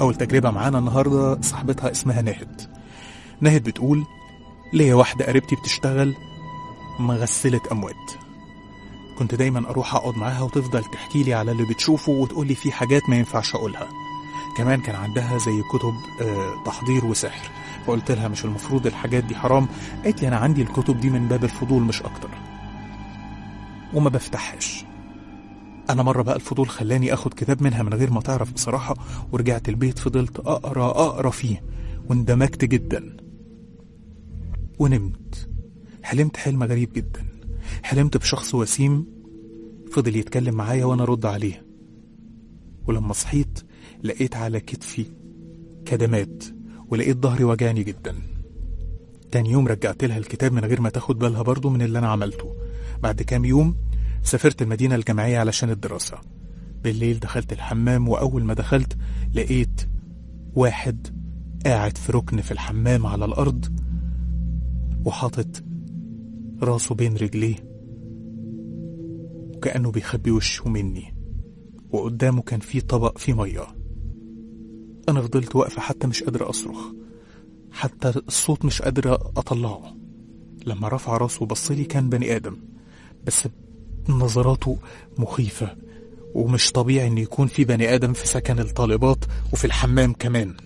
أول تجربة معانا النهاردة صاحبتها اسمها ناهد ناهد بتقول ليا واحدة قريبتي بتشتغل مغسلة أموات كنت دايما أروح أقعد معاها وتفضل تحكي لي على اللي بتشوفه وتقول لي في حاجات ما ينفعش أقولها كمان كان عندها زي كتب آه، تحضير وسحر فقلت لها مش المفروض الحاجات دي حرام قالت لي أنا عندي الكتب دي من باب الفضول مش أكتر وما بفتحهاش أنا مرة بقى الفضول خلاني أخد كتاب منها من غير ما تعرف بصراحة ورجعت البيت فضلت أقرأ أقرأ فيه واندمجت جدا ونمت حلمت حلم غريب جدا حلمت بشخص وسيم فضل يتكلم معايا وأنا أرد عليه ولما صحيت لقيت على كتفي كدمات ولقيت ظهري وجعني جدا تاني يوم رجعت لها الكتاب من غير ما تاخد بالها برضو من اللي أنا عملته بعد كام يوم سافرت المدينة الجامعية علشان الدراسة بالليل دخلت الحمام وأول ما دخلت لقيت واحد قاعد في ركن في الحمام على الأرض وحاطط راسه بين رجليه وكأنه بيخبي وشه مني وقدامه كان في طبق فيه مية أنا فضلت واقفة حتى مش قادرة أصرخ حتى الصوت مش قادرة أطلعه لما رفع راسه وبصلي كان بني آدم بس نظراته مخيفة ومش طبيعي إن يكون في بني آدم في سكن الطالبات وفي الحمام كمان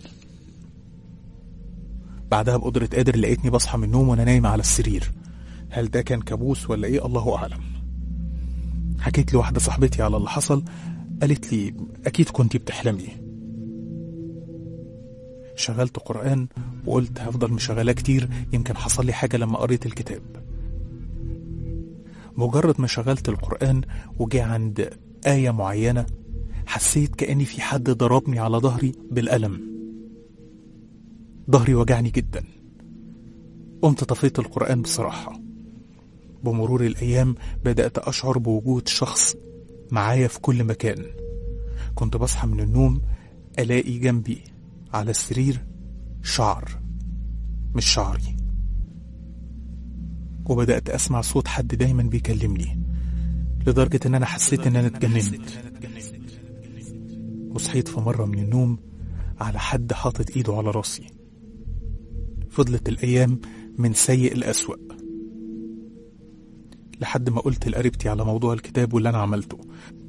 بعدها بقدرة قادر لقيتني بصحى من النوم وأنا نايمة على السرير هل ده كان كابوس ولا إيه الله أعلم حكيت لواحدة صاحبتي على اللي حصل قالت لي أكيد كنتي بتحلمي شغلت قرآن وقلت هفضل مشغلاه كتير يمكن حصل لي حاجة لما قريت الكتاب مجرد ما شغلت القرآن وجي عند آية معينة حسيت كأني في حد ضربني على ظهري بالقلم ظهري وجعني جدا قمت طفيت القرآن بصراحة بمرور الأيام بدأت أشعر بوجود شخص معايا في كل مكان كنت بصحى من النوم ألاقي جنبي على السرير شعر مش شعري وبدأت أسمع صوت حد دايما بيكلمني لدرجة إن أنا حسيت إن أنا اتجننت وصحيت في مرة من النوم على حد حاطط إيده على راسي فضلت الأيام من سيء لأسوأ لحد ما قلت لقريبتي على موضوع الكتاب واللي أنا عملته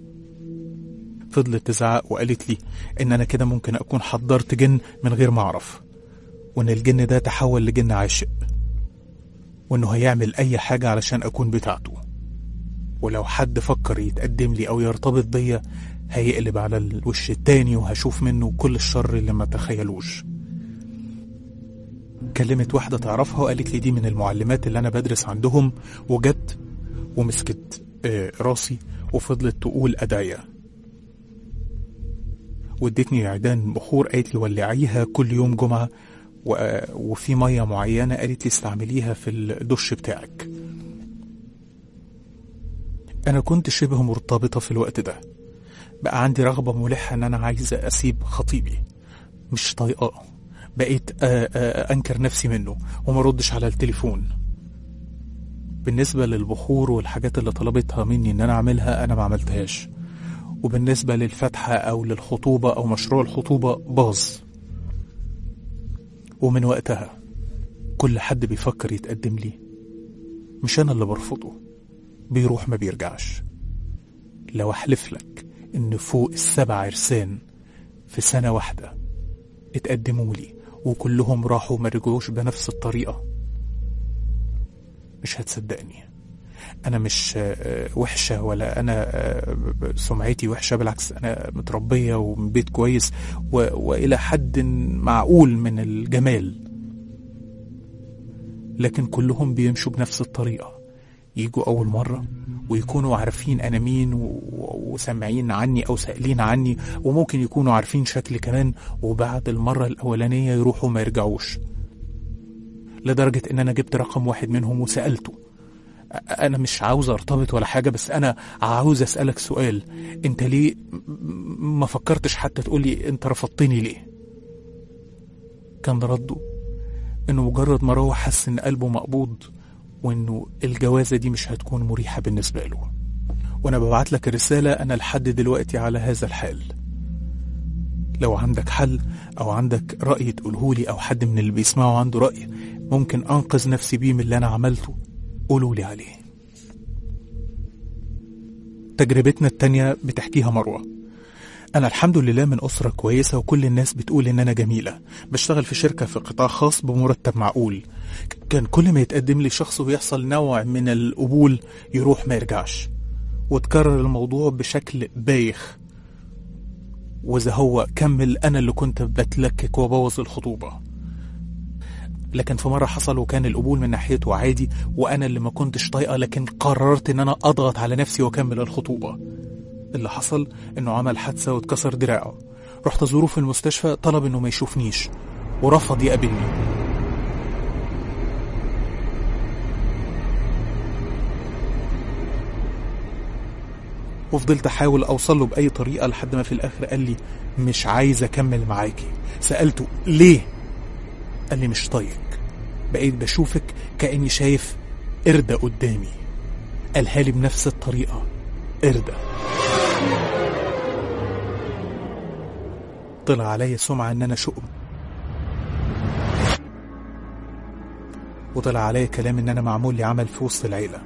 فضلت تزعق وقالت لي إن أنا كده ممكن أكون حضرت جن من غير ما أعرف وإن الجن ده تحول لجن عاشق وإنه هيعمل أي حاجة علشان أكون بتاعته ولو حد فكر يتقدم لي أو يرتبط بيا هيقلب على الوش التاني وهشوف منه كل الشر اللي ما تخيلوش كلمت واحدة تعرفها وقالت لي دي من المعلمات اللي أنا بدرس عندهم وجت ومسكت آه، راسي وفضلت تقول أدعية وادتني عيدان بخور قالت لي ولعيها كل يوم جمعة و- وفي مية معينة قالت لي استعمليها في الدش بتاعك أنا كنت شبه مرتبطة في الوقت ده بقى عندي رغبة ملحة إن أنا عايزة أسيب خطيبي مش طايقاه بقيت آه، آه، أنكر نفسي منه وما ردش على التليفون بالنسبة للبخور والحاجات اللي طلبتها مني إن أنا أعملها أنا ما عملتهاش وبالنسبة للفتحة أو للخطوبة أو مشروع الخطوبة باظ ومن وقتها كل حد بيفكر يتقدم لي مش أنا اللي برفضه بيروح ما بيرجعش لو أحلف لك إن فوق السبع عرسان في سنة واحدة اتقدموا لي وكلهم راحوا ما رجعوش بنفس الطريقة مش هتصدقني أنا مش آه، وحشة ولا أنا آه، سمعتي وحشة بالعكس أنا متربية ومن بيت كويس و- وإلى حد معقول من الجمال لكن كلهم بيمشوا بنفس الطريقة يجوا أول مرة ويكونوا عارفين أنا مين و- وسامعين عني أو سائلين عني وممكن يكونوا عارفين شكلي كمان وبعد المرة الأولانية يروحوا ما يرجعوش لدرجة إن أنا جبت رقم واحد منهم وسألته أ- أنا مش عاوز أرتبط ولا حاجة بس أنا عاوز أسألك سؤال أنت ليه م- ما فكرتش حتى تقولي أنت رفضتني ليه كان رده إنه مجرد ما روح حس إن قلبه مقبوض وإنه الجوازة دي مش هتكون مريحة بالنسبة له وأنا ببعت لك الرسالة أنا لحد دلوقتي على هذا الحال لو عندك حل أو عندك رأي تقولهولي أو حد من اللي بيسمعوا عنده رأي ممكن أنقذ نفسي بيه من اللي أنا عملته قولولي عليه تجربتنا التانية بتحكيها مروة أنا الحمد لله من أسرة كويسة وكل الناس بتقول إن أنا جميلة بشتغل في شركة في قطاع خاص بمرتب معقول كان كل ما يتقدم لي شخص ويحصل نوع من القبول يروح ما يرجعش وتكرر الموضوع بشكل بايخ وإذا هو كمل أنا اللي كنت بتلكك وبوظ الخطوبة لكن في مرة حصل وكان القبول من ناحيته عادي وأنا اللي ما كنتش طايقة لكن قررت إن أنا أضغط على نفسي وأكمل الخطوبة اللي حصل إنه عمل حادثة واتكسر دراعه رحت أزوره في المستشفى طلب إنه ما يشوفنيش ورفض يقابلني وفضلت احاول اوصل له باي طريقه لحد ما في الاخر قال لي مش عايز اكمل معاكي سالته ليه قال لي مش طايقك بقيت بشوفك كاني شايف قردة قدامي قالها لي بنفس الطريقه قردة طلع عليا سمعة ان انا شؤم وطلع عليا كلام ان انا معمول لي عمل في وسط العيله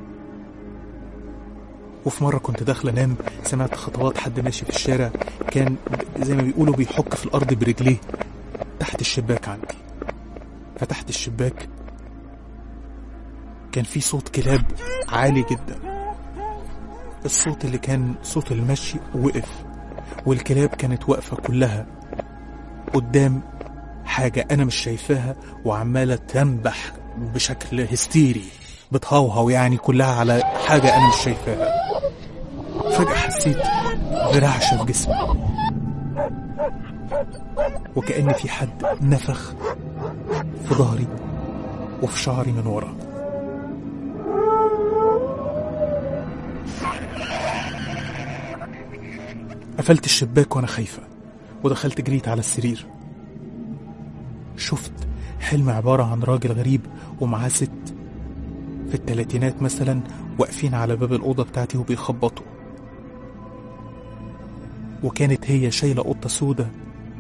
وفي مرة كنت داخل أنام سمعت خطوات حد ماشي في الشارع كان زي ما بيقولوا بيحك في الأرض برجليه تحت الشباك عندي فتحت الشباك كان في صوت كلاب عالي جدا الصوت اللي كان صوت المشي وقف والكلاب كانت واقفة كلها قدام حاجة أنا مش شايفاها وعمالة تنبح بشكل هستيري بتهوهو يعني كلها على حاجة أنا مش شايفاها فجأة حسيت برعشة في جسمي وكأن في حد نفخ في ظهري وفي شعري من ورا قفلت الشباك وانا خايفة ودخلت جريت على السرير شفت حلم عبارة عن راجل غريب ومعاه ست في التلاتينات مثلا واقفين على باب الأوضة بتاعتي وبيخبطوا وكانت هي شايلة قطة سودة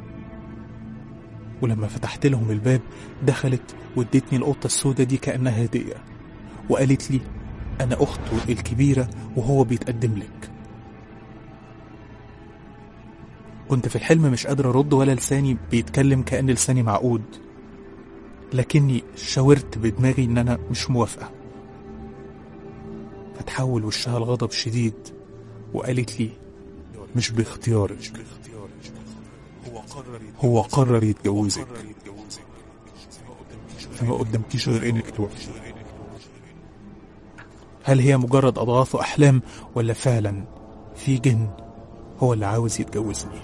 ولما فتحت لهم الباب دخلت وادتني القطة السودة دي كأنها هدية وقالت لي أنا أخته الكبيرة وهو بيتقدم لك كنت في الحلم مش قادر أرد ولا لساني بيتكلم كأن لساني معقود لكني شاورت بدماغي إن أنا مش موافقة فتحول وشها الغضب شديد وقالت لي مش باختيارك هو قرر يتجوزك فما قدامكيش غير انك توافقي هل هي مجرد اضغاث واحلام ولا فعلا في جن هو اللي عاوز يتجوزني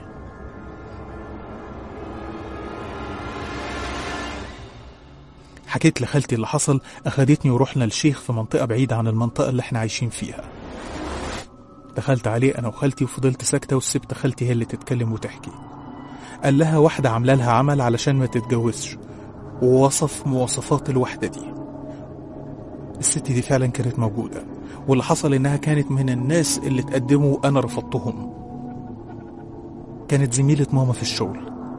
حكيت لخالتي اللي حصل أخدتني ورحنا للشيخ في منطقة بعيدة عن المنطقة اللي احنا عايشين فيها دخلت عليه أنا وخالتي وفضلت ساكتة وسبت خالتي هي اللي تتكلم وتحكي قال لها واحدة عاملة لها عمل علشان ما تتجوزش ووصف مواصفات الواحدة دي الست دي فعلا كانت موجودة واللي حصل إنها كانت من الناس اللي تقدموا وأنا رفضتهم كانت زميلة ماما في الشغل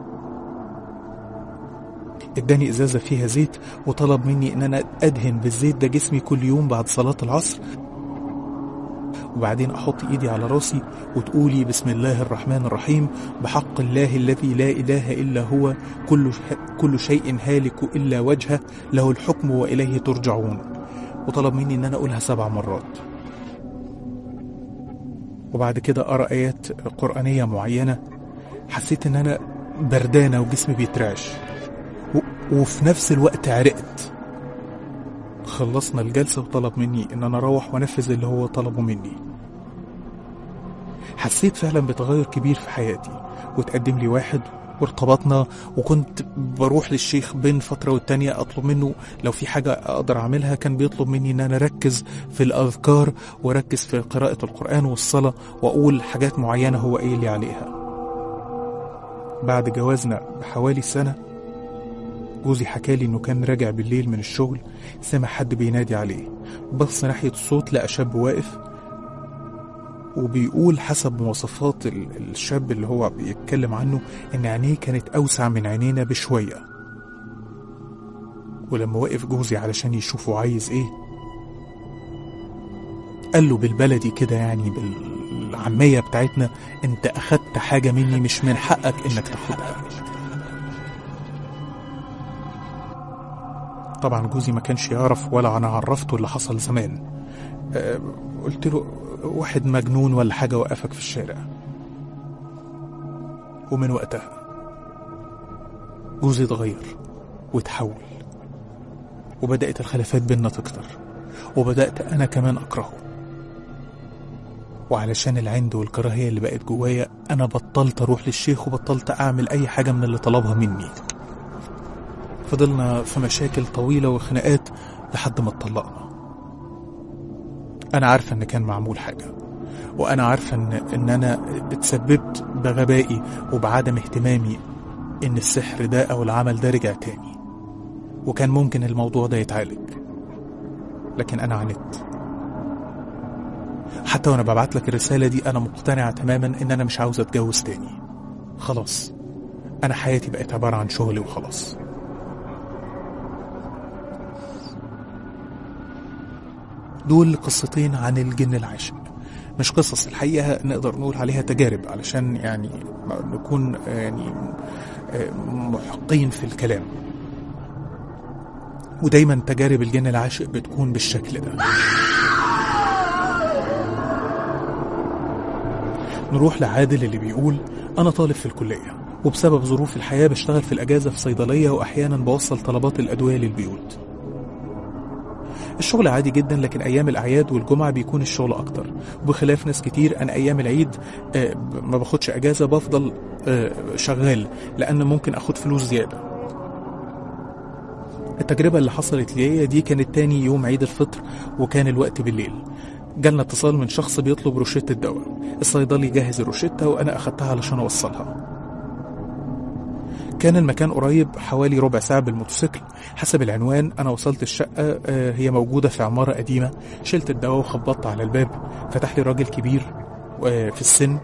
اداني ازازه فيها زيت وطلب مني ان انا ادهن بالزيت ده جسمي كل يوم بعد صلاه العصر وبعدين احط ايدي على راسي وتقولي بسم الله الرحمن الرحيم بحق الله الذي لا اله الا هو كل كل شيء هالك الا وجهه له الحكم واليه ترجعون وطلب مني ان انا اقولها سبع مرات وبعد كده اقرا ايات قرانيه معينه حسيت ان انا بردانه وجسمي بيترعش وفي نفس الوقت عرقت خلصنا الجلسة وطلب مني ان انا اروح وانفذ اللي هو طلبه مني حسيت فعلا بتغير كبير في حياتي وتقدم لي واحد وارتبطنا وكنت بروح للشيخ بين فترة والتانية أطلب منه لو في حاجة أقدر أعملها كان بيطلب مني إن أنا أركز في الأذكار وأركز في قراءة القرآن والصلاة وأقول حاجات معينة هو قايل لي عليها بعد جوازنا بحوالي سنة جوزي حكالي انه كان راجع بالليل من الشغل سمع حد بينادي عليه بص ناحية الصوت لقى شاب واقف وبيقول حسب مواصفات ال- الشاب اللي هو بيتكلم عنه إن عينيه كانت أوسع من عينينا بشوية ولما وقف جوزي علشان يشوفه عايز إيه قال له بالبلدي كده يعني بالعامية بتاعتنا انت اخدت حاجة مني مش من حقك انك تاخدها طبعا جوزي ما كانش يعرف ولا انا عرفته اللي حصل زمان أه قلت له واحد مجنون ولا حاجة وقفك في الشارع ومن وقتها جوزي اتغير واتحول وبدأت الخلافات بينا تكتر وبدأت أنا كمان أكرهه وعلشان العند والكراهية اللي بقت جوايا أنا بطلت أروح للشيخ وبطلت أعمل أي حاجة من اللي طلبها مني فضلنا في مشاكل طويلة وخناقات لحد ما اتطلقنا أنا عارفة إن كان معمول حاجة وأنا عارفة إن, إن أنا اتسببت بغبائي وبعدم اهتمامي إن السحر ده أو العمل ده رجع تاني وكان ممكن الموضوع ده يتعالج لكن أنا عانيت حتى وأنا ببعت لك الرسالة دي أنا مقتنعة تماما إن أنا مش عاوز أتجوز تاني خلاص أنا حياتي بقت عبارة عن شغلي وخلاص دول قصتين عن الجن العاشق مش قصص الحقيقة نقدر نقول عليها تجارب علشان يعني نكون يعني محقين في الكلام ودايما تجارب الجن العاشق بتكون بالشكل ده نروح لعادل اللي بيقول أنا طالب في الكلية وبسبب ظروف الحياة بشتغل في الأجازة في صيدلية وأحيانا بوصل طلبات الأدوية للبيوت الشغل عادي جدا لكن ايام الاعياد والجمعه بيكون الشغل اكتر وبخلاف ناس كتير انا ايام العيد آه ما باخدش اجازه بفضل آه شغال لان ممكن اخد فلوس زياده التجربه اللي حصلت لي دي كانت تاني يوم عيد الفطر وكان الوقت بالليل جالنا اتصال من شخص بيطلب روشته دواء الصيدلي جهز الروشته وانا اخدتها علشان اوصلها كان المكان قريب حوالي ربع ساعة بالموتوسيكل حسب العنوان أنا وصلت الشقة هي موجودة في عمارة قديمة شلت الدواء وخبطت على الباب فتح لي راجل كبير في السن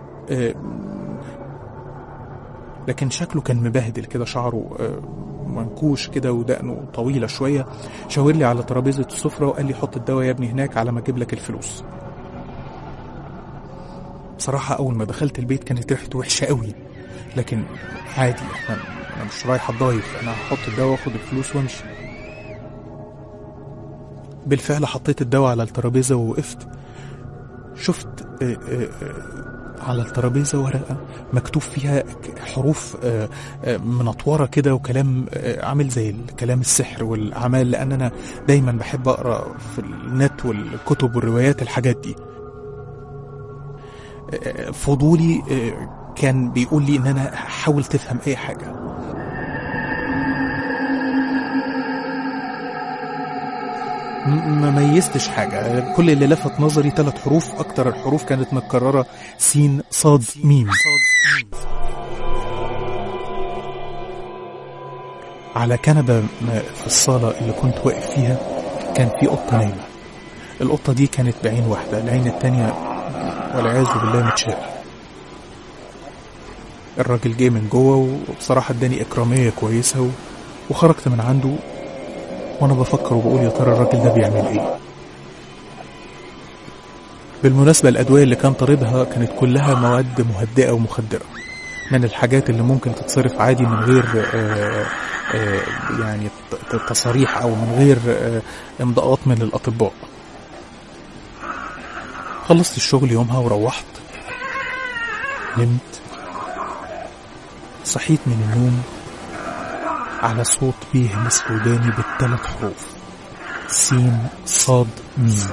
لكن شكله كان مبهدل كده شعره منكوش كده ودقنه طويلة شوية شاور لي على ترابيزة السفرة وقال لي حط الدواء يا ابني هناك على ما اجيب لك الفلوس بصراحة أول ما دخلت البيت كانت ريحته وحشة قوي لكن عادي احنا انا مش رايح اتضايف انا هحط الدواء واخد الفلوس وامشي بالفعل حطيت الدواء على الترابيزه ووقفت شفت اه اه اه على الترابيزه ورقه مكتوب فيها حروف منطوره كده وكلام عامل زي الكلام السحر والاعمال لان انا دايما بحب اقرا في النت والكتب والروايات الحاجات دي فضولي كان بيقول لي ان انا حاول تفهم اي حاجه ما ميزتش حاجة كل اللي لفت نظري ثلاث حروف أكتر الحروف كانت متكررة سين صاد ميم على كنبة في الصالة اللي كنت واقف فيها كان في قطة نايمة القطة دي كانت بعين واحدة العين التانية والعياذ بالله متشالة الراجل جه من جوه وبصراحة اداني إكرامية كويسة و... وخرجت من عنده وأنا بفكر وبقول يا ترى الراجل ده بيعمل إيه بالمناسبة الأدوية اللي كان طالبها كانت كلها مواد مهدئة ومخدرة من الحاجات اللي ممكن تتصرف عادي من غير آآ آآ يعني تصاريح أو من غير إمضاءات من الأطباء خلصت الشغل يومها وروحت نمت صحيت من النوم على صوت بيهمس في وداني بالثلاث حروف سين صاد ميم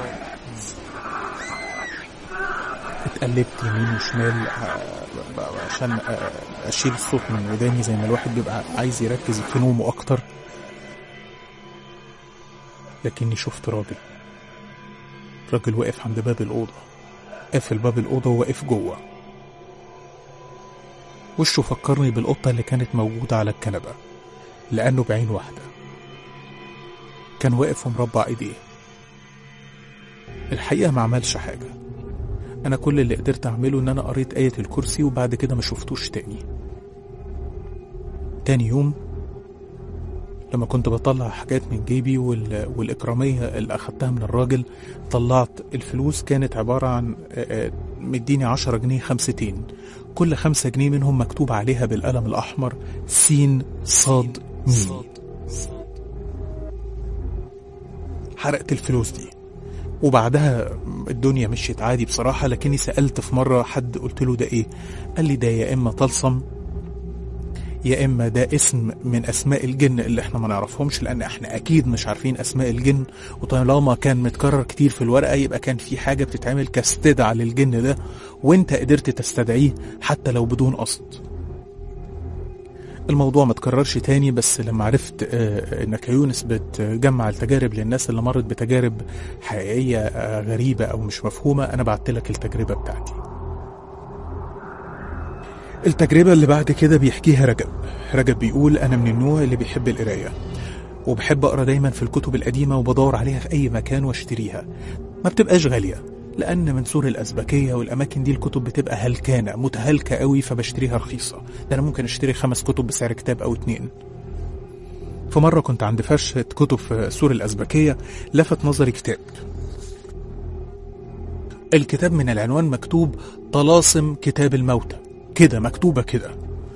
اتقلبت يمين وشمال عشان اشيل الصوت من وداني زي ما الواحد بيبقى عايز يركز في نومه اكتر لكني شفت راجل راجل واقف عند باب الأوضة قافل باب الأوضة وواقف جوه وشه فكرني بالقطة اللي كانت موجودة على الكنبة لأنه بعين واحدة كان واقف ومربع إيديه الحقيقة ما عملش حاجة انا كل اللي قدرت اعمله ان انا قريت آية الكرسي وبعد كده ما شفتوش تاني تاني يوم لما كنت بطلع حاجات من جيبي وال... والإكرامية اللي أخدتها من الراجل طلعت الفلوس كانت عبارة عن آه، آه، مديني عشرة جنيه خمستين كل خمسة جنيه منهم مكتوب عليها بالقلم الأحمر سين صاد ميم حرقت الفلوس دي وبعدها الدنيا مشيت عادي بصراحة لكني سألت في مرة حد قلت له ده ايه قال لي ده يا إما طلسم يا إما ده اسم من أسماء الجن اللي احنا ما نعرفهمش لأن احنا أكيد مش عارفين أسماء الجن وطالما كان متكرر كتير في الورقة يبقى كان في حاجة بتتعمل كاستدعاء للجن ده وانت قدرت تستدعيه حتى لو بدون قصد الموضوع ما تكررش تاني بس لما عرفت آه، انك يا يونس بتجمع التجارب للناس اللي مرت بتجارب حقيقية آه، غريبة او مش مفهومة انا بعت لك التجربة بتاعتي التجربة اللي بعد كده بيحكيها رجب رجب بيقول انا من النوع اللي بيحب القراية وبحب اقرا دايما في الكتب القديمة وبدور عليها في اي مكان واشتريها ما بتبقاش غالية لان من سور الازبكيه والاماكن دي الكتب بتبقى هلكانه متهالكه قوي فبشتريها رخيصه ده انا ممكن اشتري خمس كتب بسعر كتاب او اتنين في مره كنت عند فرشه كتب في سور الازبكيه لفت نظري كتاب الكتاب من العنوان مكتوب طلاسم كتاب الموتى كده مكتوبه كده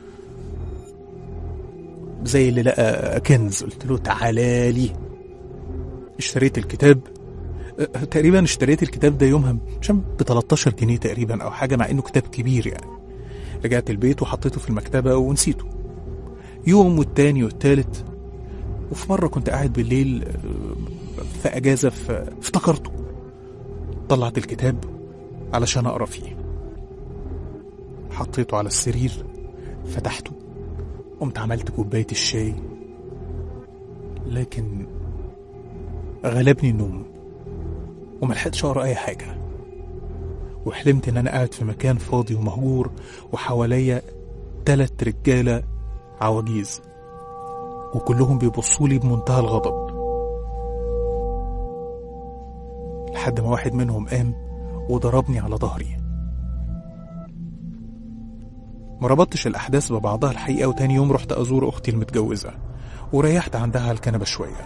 زي اللي لقى كنز قلت له تعالى لي اشتريت الكتاب تقريبا اشتريت الكتاب ده يومها مش ب 13 جنيه تقريبا او حاجه مع انه كتاب كبير يعني رجعت البيت وحطيته في المكتبه ونسيته يوم والتاني والتالت وفي مره كنت قاعد بالليل آه، في اجازه في افتكرته طلعت الكتاب علشان اقرا فيه حطيته على السرير فتحته قمت عملت كوبايه الشاي لكن غلبني النوم وملحقتش اقرا اي حاجه وحلمت ان انا قاعد في مكان فاضي ومهجور وحواليا تلات رجاله عواجيز وكلهم بيبصوا لي بمنتهى الغضب لحد ما واحد منهم قام وضربني على ظهري ما ربطتش الأحداث ببعضها الحقيقة وتاني يوم رحت أزور أختي المتجوزة وريحت عندها على الكنبة شوية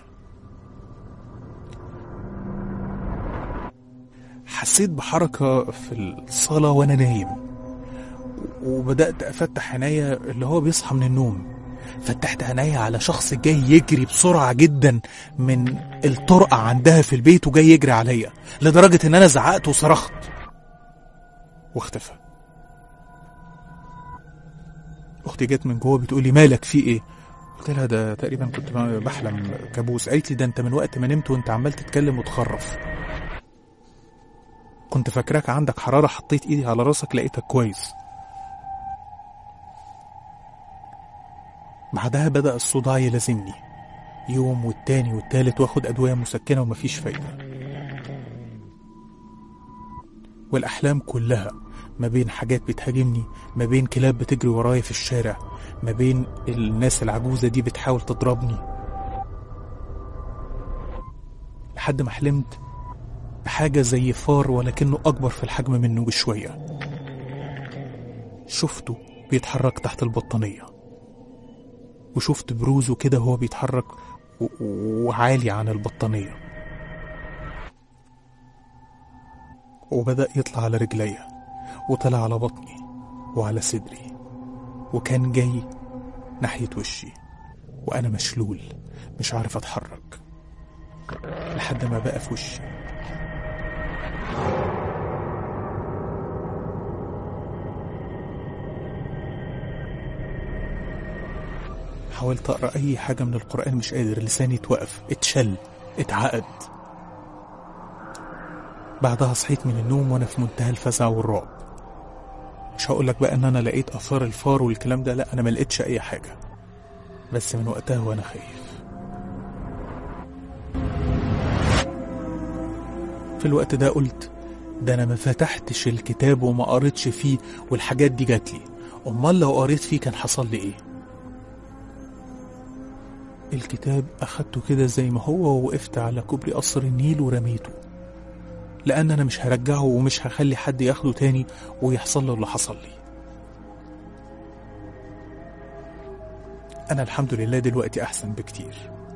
حسيت بحركة في الصالة وأنا نايم وبدأت أفتح عينيا اللي هو بيصحى من النوم فتحت عينيا على شخص جاي يجري بسرعة جدا من الطرقة عندها في البيت وجاي يجري عليا لدرجة إن أنا زعقت وصرخت واختفى أختي جت من جوه بتقولي مالك في إيه؟ قلت لها ده تقريبا كنت بحلم كابوس قالت لي ده أنت من وقت ما نمت وأنت عمال تتكلم وتخرف كنت فاكراك عندك حرارة حطيت ايدي على راسك لقيتك كويس بعدها بدأ الصداع يلازمني يوم والتاني والتالت واخد أدوية مسكنة ومفيش فايدة والأحلام كلها ما بين حاجات بتهاجمني ما بين كلاب بتجري ورايا في الشارع ما بين الناس العجوزة دي بتحاول تضربني لحد ما حلمت بحاجة زي فار ولكنه أكبر في الحجم منه بشوية شفته بيتحرك تحت البطانية وشفت بروزه كده وهو بيتحرك و- وعالي عن البطانية وبدأ يطلع على رجليا وطلع على بطني وعلى صدري وكان جاي ناحية وشي وأنا مشلول مش عارف أتحرك لحد ما بقى في وشي حاولت اقرا اي حاجه من القران مش قادر لساني اتوقف اتشل اتعقد بعدها صحيت من النوم وانا في منتهى الفزع والرعب مش هقولك بقى ان انا لقيت اثار الفار والكلام ده لا انا ما لقيتش اي حاجه بس من وقتها وانا خايف في الوقت ده قلت ده انا ما فتحتش الكتاب وما قريتش فيه والحاجات دي جات لي امال لو قريت فيه كان حصل لي ايه الكتاب أخدته كده زي ما هو ووقفت على كوبري قصر النيل ورميته لأن أنا مش هرجعه ومش هخلي حد ياخده تاني ويحصل له اللي حصل لي أنا الحمد لله دلوقتي أحسن بكتير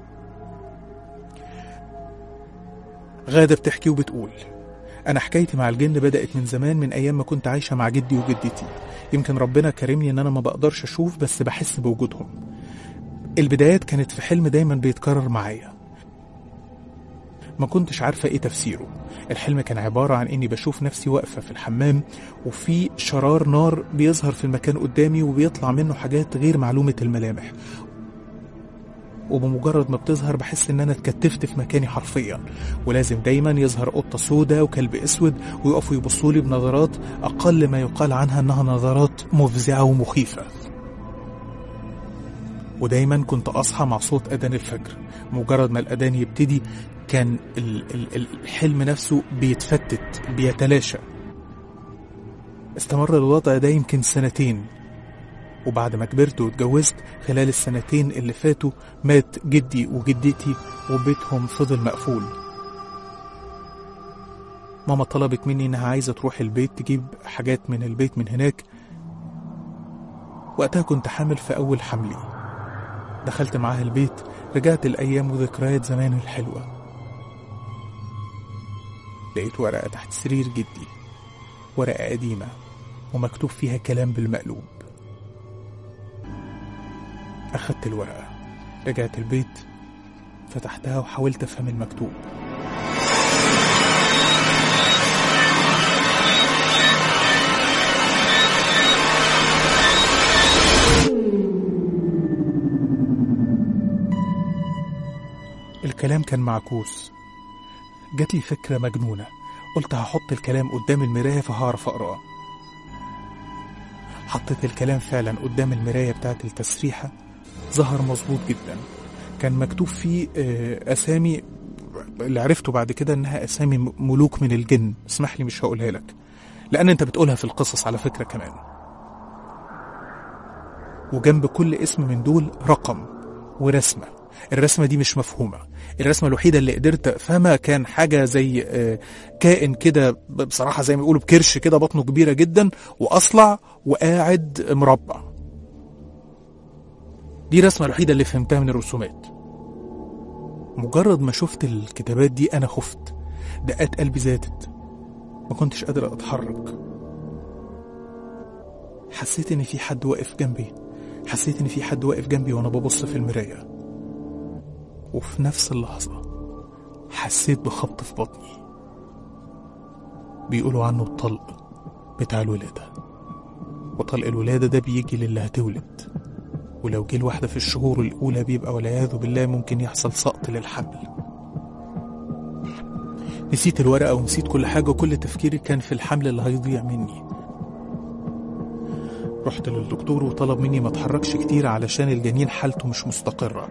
غادة بتحكي وبتقول أنا حكايتي مع الجن بدأت من زمان من أيام ما كنت عايشة مع جدي وجدتي يمكن ربنا كرمني إن أنا ما بقدرش أشوف بس بحس بوجودهم البدايات كانت في حلم دايما بيتكرر معايا ما كنتش عارفة ايه تفسيره الحلم كان عبارة عن اني بشوف نفسي واقفة في الحمام وفي شرار نار بيظهر في المكان قدامي وبيطلع منه حاجات غير معلومة الملامح وبمجرد ما بتظهر بحس ان انا اتكتفت في مكاني حرفيا ولازم دايما يظهر قطة سودة وكلب اسود ويقفوا يبصوا لي بنظرات اقل ما يقال عنها انها نظرات مفزعة ومخيفة ودايما كنت اصحى مع صوت اذان الفجر مجرد ما الاذان يبتدي كان ال- ال- الحلم نفسه بيتفتت بيتلاشى استمر الوضع ده يمكن سنتين وبعد ما كبرت واتجوزت خلال السنتين اللي فاتوا مات جدي وجدتي وبيتهم فضل مقفول ماما طلبت مني انها عايزة تروح البيت تجيب حاجات من البيت من هناك وقتها كنت حامل في أول حملي دخلت معاها البيت رجعت الأيام وذكريات زمان الحلوة لقيت ورقة تحت سرير جدي ورقة قديمة ومكتوب فيها كلام بالمقلوب أخدت الورقة رجعت البيت فتحتها وحاولت أفهم المكتوب الكلام كان معكوس جات لي فكرة مجنونة قلت هحط الكلام قدام المراية فهعرف أقراه حطيت الكلام فعلا قدام المراية بتاعت التسريحة ظهر مظبوط جدا كان مكتوب فيه آه، أسامي اللي عرفته بعد كده إنها أسامي م- ملوك من الجن اسمح لي مش هقولها لك لأن أنت بتقولها في القصص على فكرة كمان وجنب كل اسم من دول رقم ورسمة الرسمة دي مش مفهومة الرسمة الوحيدة اللي قدرت أفهمها كان حاجة زي آه، كائن كده ب- بصراحة زي ما بيقولوا بكرش كده بطنه كبيرة جدا وأصلع وقاعد مربع دي الرسمة الوحيدة اللي فهمتها من الرسومات مجرد ما شفت الكتابات دي أنا خفت دقات قلبي زادت ما كنتش قادر أتحرك حسيت إن في حد واقف جنبي حسيت إن في حد واقف جنبي وأنا ببص في المراية وفي نفس اللحظة حسيت بخبط في بطني بيقولوا عنه الطلق بتاع الولادة وطلق الولادة ده بيجي للي هتولد ولو جه الواحدة في الشهور الأولى بيبقى والعياذ بالله ممكن يحصل سقط للحمل نسيت الورقة ونسيت كل حاجة وكل تفكيري كان في الحمل اللي هيضيع مني رحت للدكتور وطلب مني ما اتحركش كتير علشان الجنين حالته مش مستقرة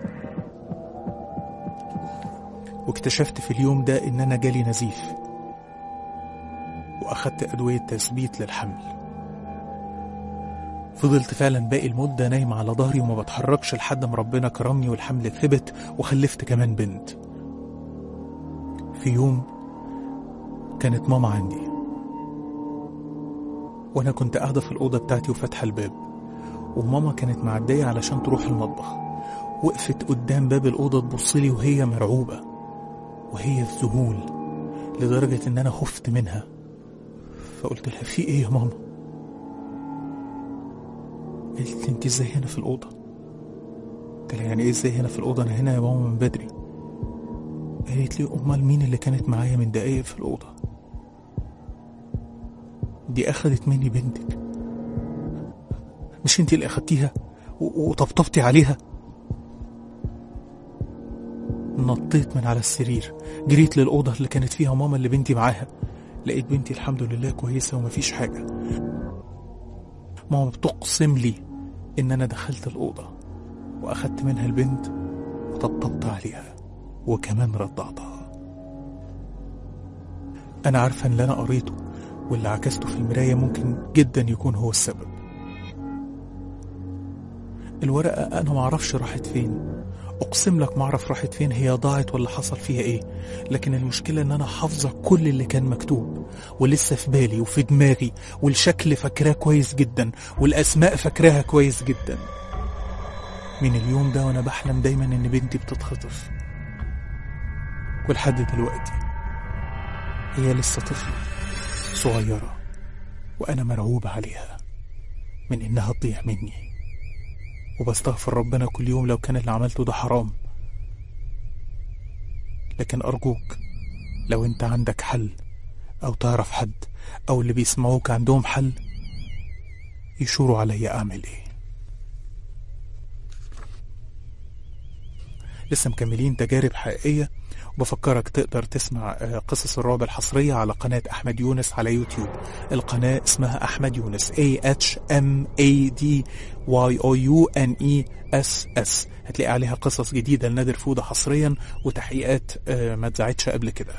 واكتشفت في اليوم ده ان انا جالي نزيف واخدت ادوية تثبيت للحمل فضلت فعلا باقي المدة نايم على ظهري وما بتحركش لحد ما ربنا كرمني والحمل ثبت وخلفت كمان بنت في يوم كانت ماما عندي وانا كنت قاعدة في الأوضة بتاعتي وفاتحة الباب وماما كانت معدية علشان تروح المطبخ وقفت قدام باب الأوضة تبصلي وهي مرعوبة وهي في ذهول لدرجة إن أنا خفت منها فقلت لها في إيه يا ماما؟ قالت لي أنت إزاي هنا في الأوضة؟ قلت لها يعني إيه إزاي هنا في الأوضة؟ أنا هنا يا ماما من بدري قالت لي أمال مين اللي كانت معايا من دقايق في الأوضة؟ دي أخدت مني بنتك مش أنت اللي أخدتيها و- وطبطبتي عليها؟ نطيت من على السرير جريت للأوضة اللي كانت فيها ماما اللي بنتي معاها لقيت بنتي الحمد لله كويسة ومفيش حاجة ماما بتقسم لي إن أنا دخلت الأوضة وأخدت منها البنت وطبطبت عليها وكمان رضعتها أنا عارفة إن اللي أنا قريته واللي عكسته في المراية ممكن جدا يكون هو السبب الورقة أنا معرفش راحت فين اقسم لك ما اعرف راحت فين هي ضاعت ولا حصل فيها ايه لكن المشكله ان انا حافظه كل اللي كان مكتوب ولسه في بالي وفي دماغي والشكل فاكراه كويس جدا والاسماء فاكراها كويس جدا من اليوم ده وانا بحلم دايما ان بنتي بتتخطف ولحد دلوقتي هي لسه طفله صغيره وانا مرعوب عليها من انها تضيع مني وبستغفر ربنا كل يوم لو كان اللي عملته ده حرام لكن أرجوك لو أنت عندك حل أو تعرف حد أو اللي بيسمعوك عندهم حل يشوروا عليا أعمل إيه لسه مكملين تجارب حقيقية وبفكرك تقدر تسمع آه، قصص الرعب الحصرية على قناة أحمد يونس على يوتيوب القناة اسمها أحمد يونس A H M A D Y O U N E S S هتلاقي عليها قصص جديدة لنادر فودة حصريا وتحقيقات آه، ما اتذاعتش قبل كده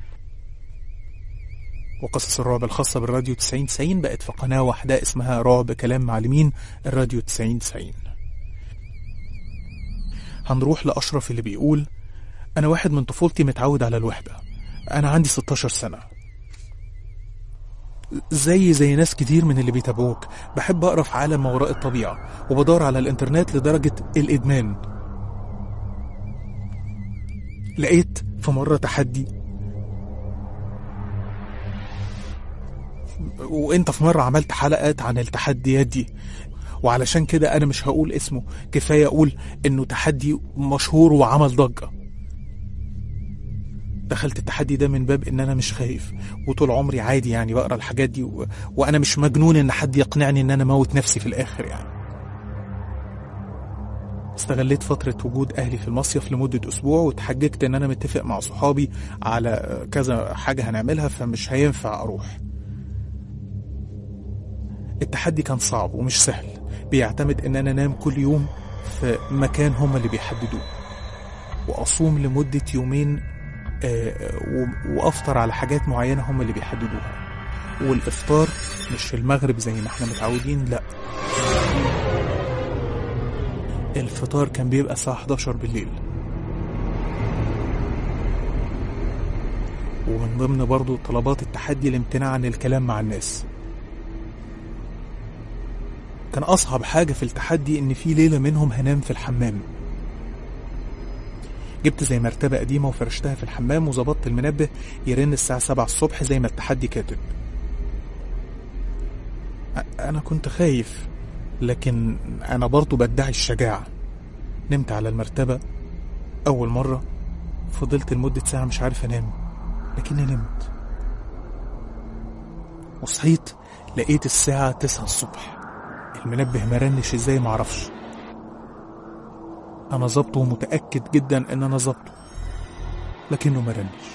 وقصص الرعب الخاصة بالراديو 90 90 بقت في قناة واحدة اسمها رعب كلام معلمين الراديو 90 90 هنروح لأشرف اللي بيقول أنا واحد من طفولتي متعود على الوحدة أنا عندي 16 سنة زي زي ناس كتير من اللي بيتابعوك بحب أقرأ في عالم ما وراء الطبيعة وبدور على الإنترنت لدرجة الإدمان لقيت في مرة تحدي وانت في مرة عملت حلقات عن التحديات دي وعلشان كده انا مش هقول اسمه كفاية اقول انه تحدي مشهور وعمل ضجة دخلت التحدي ده من باب ان انا مش خايف وطول عمري عادي يعني بقرا الحاجات دي و... وانا مش مجنون ان حد يقنعني ان انا موت نفسي في الاخر يعني استغليت فترة وجود أهلي في المصيف لمدة أسبوع وتحججت إن أنا متفق مع صحابي على كذا حاجة هنعملها فمش هينفع أروح التحدي كان صعب ومش سهل بيعتمد ان انا انام كل يوم في مكان هما اللي بيحددوه واصوم لمدة يومين آه، و- وافطر على حاجات معينة هما اللي بيحددوها والافطار مش في المغرب زي ما احنا متعودين لا الفطار كان بيبقى الساعة 11 بالليل ومن ضمن برضو طلبات التحدي الامتناع عن الكلام مع الناس كان أصعب حاجة في التحدي إن في ليلة منهم هنام في الحمام جبت زي مرتبة قديمة وفرشتها في الحمام وظبطت المنبه يرن الساعة سبعة الصبح زي ما التحدي كاتب أ- أنا كنت خايف لكن أنا برضو بدعي الشجاعة نمت على المرتبة أول مرة فضلت لمدة ساعة مش عارف أنام لكني نمت وصحيت لقيت الساعة تسعة الصبح المنبه مرنش ازاي معرفش انا ظبطه ومتأكد جدا ان انا ظبطه لكنه مرنش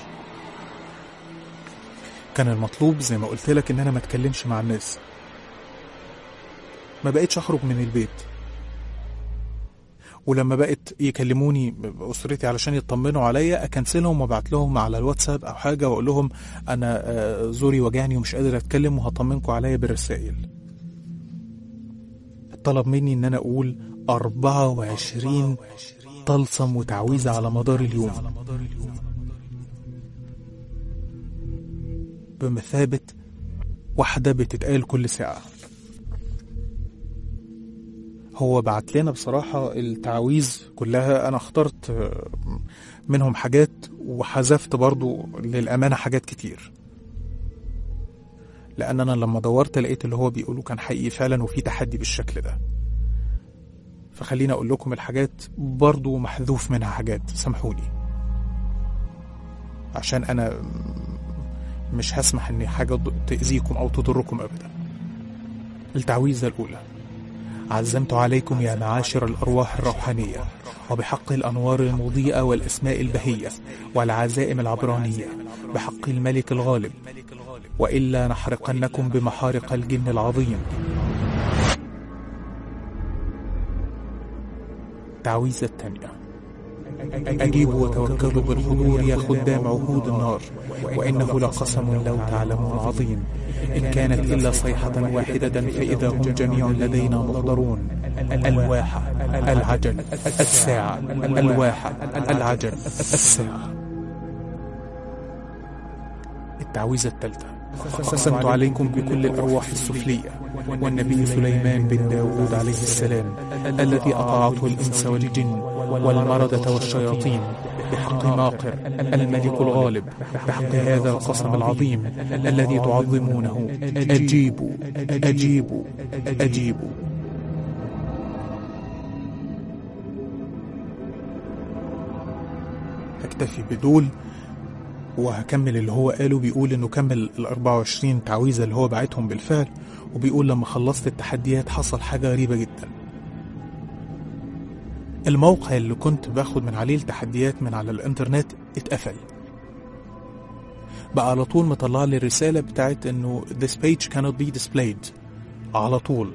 كان المطلوب زي ما قلت لك ان انا ما اتكلمش مع الناس ما بقتش اخرج من البيت ولما بقت يكلموني اسرتي علشان يطمنوا عليا اكنسلهم وابعت لهم على الواتساب او حاجه واقول لهم انا آه، زوري وجعني ومش قادر اتكلم وهطمنكم عليا بالرسائل طلب مني ان انا اقول 24 طلسم وتعويذة على مدار اليوم بمثابة واحدة بتتقال كل ساعة هو بعت لنا بصراحة التعاويذ كلها أنا اخترت آه، منهم حاجات وحذفت برضو للأمانة حاجات كتير لأن أنا لما دورت لقيت اللي هو بيقوله كان حقيقي فعلا وفي تحدي بالشكل ده فخليني أقول لكم الحاجات برضو محذوف منها حاجات سامحوني عشان أنا مش هسمح إن حاجة ض- تأذيكم أو تضركم أبدا التعويذة الأولى عزمت عليكم يا معاشر الأرواح الروحانية وبحق الأنوار المضيئة والأسماء البهية والعزائم العبرانية بحق الملك الغالب وإلا نحرقنكم بمحارق الجن العظيم التعويذة الثانية أجيبوا وتوكلوا بالحضور يا خدام عهود النار وإنه لقسم لو تعلمون عظيم إن كانت إلا صيحة واحدة فإذا هم جميع لدينا محضرون الواحة العجل الساعة الواحة العجل الساعة التعويذة الثالثة قسمت عليكم بكل الأرواح السفلية والنبي سليمان بن داود عليه السلام الذي أطاعته الإنس والجن والمردة والشياطين بحق ماقر الملك الغالب بحق هذا القسم العظيم الذي تعظمونه أجيبوا أجيبوا أجيبوا هكتفي بدول وهكمل اللي هو قاله بيقول انه كمل ال 24 تعويذه اللي هو بعتهم بالفعل وبيقول لما خلصت التحديات حصل حاجه غريبه جدا الموقع اللي كنت باخد من عليه التحديات من على الانترنت اتقفل بقى على طول مطلع لي الرسالة بتاعت انه this page cannot be displayed على طول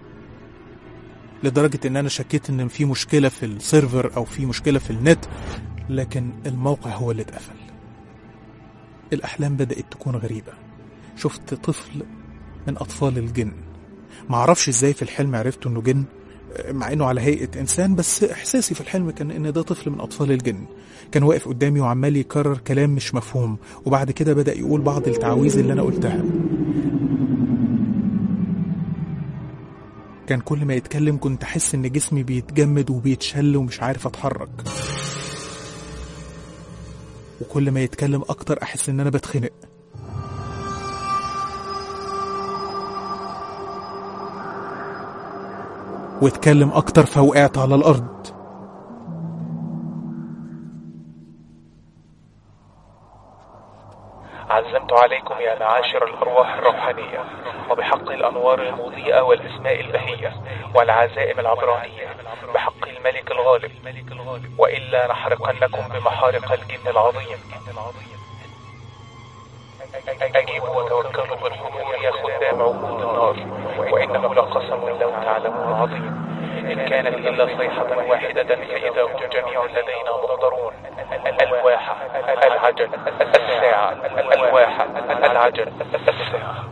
لدرجة ان انا شكيت ان في مشكلة في السيرفر او في مشكلة في النت لكن الموقع هو اللي اتقفل الاحلام بدأت تكون غريبة شفت طفل من اطفال الجن معرفش ازاي في الحلم عرفت انه جن مع انه على هيئه انسان بس احساسي في الحلم كان ان ده طفل من اطفال الجن كان واقف قدامي وعمال يكرر كلام مش مفهوم وبعد كده بدا يقول بعض التعاويذ اللي انا قلتها كان كل ما يتكلم كنت احس ان جسمي بيتجمد وبيتشل ومش عارف اتحرك وكل ما يتكلم اكتر احس ان انا بتخنق واتكلم اكتر فوقعت على الارض عزمت عليكم يا معاشر الأرواح الروحانية وبحق الأنوار المضيئة والأسماء البهية والعزائم العبرانية بحق الملك الغالب وإلا نحرقنكم بمحارق الجن العظيم أجيبوا وتوكلوا بالحضور يا خدام عبود النار وإنه لقسم لو تعلمون عظيم إن كانت إلا صيحة واحدة فإذا هم جميع لدينا محضرون الواحة العجل الساعة الواحة العجل الساعة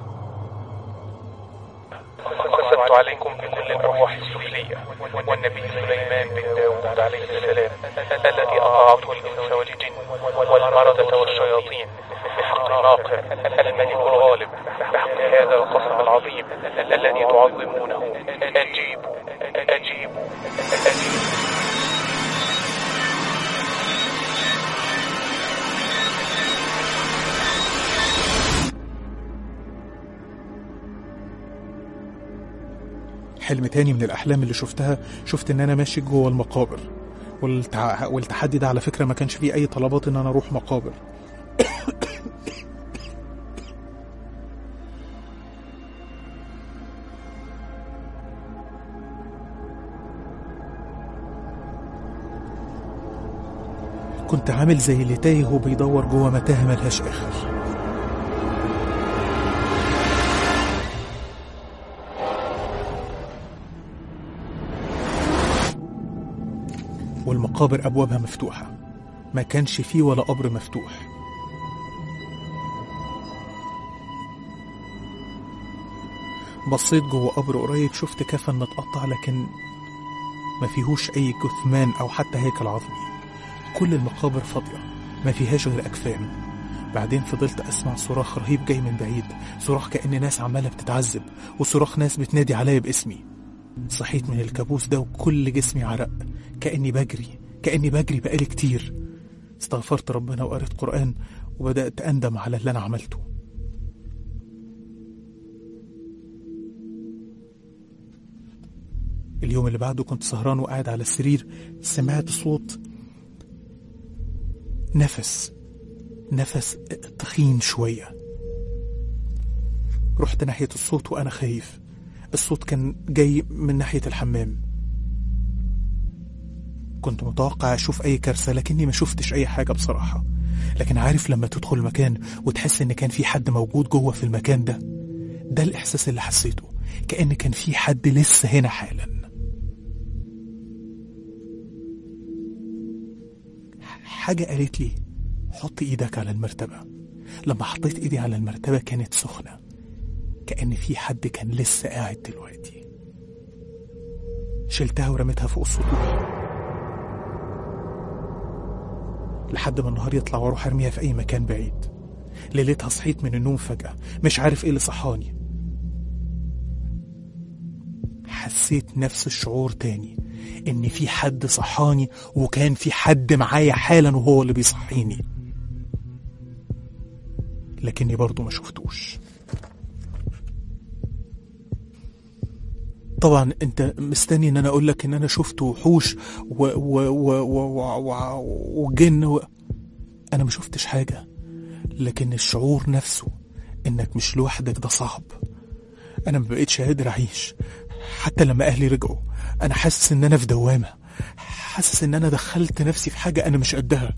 قسمت عليكم بكل الأرواح السفلية والنبي سليمان بن داود عليه السلام الذي أطاعته الإنس والجن والمردة والشياطين بحق ناقر الملك الغالب بحق هذا القسم العظيم الذي تعظمونه أجيبوا أجيبوا أجيبوا حلم تاني من الأحلام اللي شفتها شفت إن أنا ماشي جوه المقابر والتع... والتحدي ده على فكرة ما كانش فيه أي طلبات إن أنا أروح مقابر كنت عامل زي اللي تايه وبيدور جوه متاهة ملهاش آخر والمقابر أبوابها مفتوحة ما كانش فيه ولا قبر مفتوح بصيت جوه قبر قريب شفت كفن متقطع لكن ما فيهوش أي جثمان أو حتى هيكل عظمي كل المقابر فاضية ما فيهاش غير أكفان بعدين فضلت أسمع صراخ رهيب جاي من بعيد صراخ كأن ناس عمالة بتتعذب وصراخ ناس بتنادي عليا باسمي صحيت من الكابوس ده وكل جسمي عرق كأني بجري كأني بجري بقالي كتير استغفرت ربنا وقريت قرآن وبدأت أندم على اللي أنا عملته اليوم اللي بعده كنت سهران وقاعد على السرير سمعت صوت نفس نفس تخين شوية رحت ناحية الصوت وأنا خايف الصوت كان جاي من ناحية الحمام كنت متوقع أشوف أي كارثة لكني ما شفتش أي حاجة بصراحة لكن عارف لما تدخل المكان وتحس إن كان في حد موجود جوه في المكان ده ده الإحساس اللي حسيته كأن كان في حد لسه هنا حالا حاجة قالت لي حط ايدك على المرتبة لما حطيت ايدي على المرتبة كانت سخنة كأن في حد كان لسه قاعد دلوقتي شلتها ورميتها فوق السطوح لحد ما النهار يطلع واروح ارميها في اي مكان بعيد ليلتها صحيت من النوم فجأة مش عارف ايه اللي صحاني حسيت نفس الشعور تاني ان في حد صحاني وكان في حد معايا حالا وهو اللي بيصحيني لكني برضو ما شفتوش طبعا انت مستني ان انا اقول لك ان انا شفت وحوش و و و و و و وجن و... انا ما شفتش حاجه لكن الشعور نفسه انك مش لوحدك ده صعب انا ما بقتش قادر اعيش حتى لما اهلي رجعوا انا حاسس ان انا في دوامه حاسس ان انا دخلت نفسي في حاجه انا مش قدها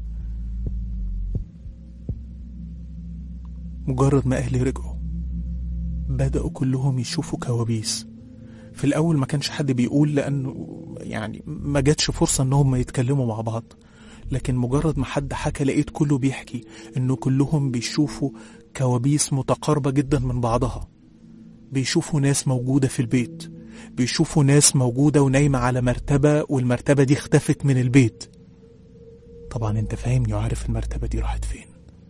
مجرد ما اهلي رجعوا بدأوا كلهم يشوفوا كوابيس في الأول ما كانش حد بيقول لأنه يعني ما جاتش فرصة إنهم يتكلموا مع بعض لكن مجرد ما حد حكى لقيت كله بيحكي إنه كلهم بيشوفوا كوابيس متقاربة جدا من بعضها بيشوفوا ناس موجودة في البيت بيشوفوا ناس موجودة ونايمة على مرتبة والمرتبة دي اختفت من البيت طبعا انت فاهمني وعارف المرتبة دي راحت فين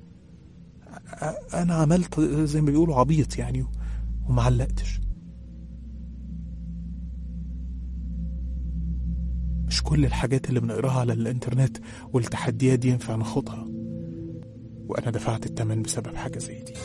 أ- انا عملت زي ما بيقولوا عبيط يعني وما علقتش مش كل الحاجات اللي بنقراها على الانترنت والتحديات دي ينفع ناخدها وانا دفعت الثمن بسبب حاجة زي دي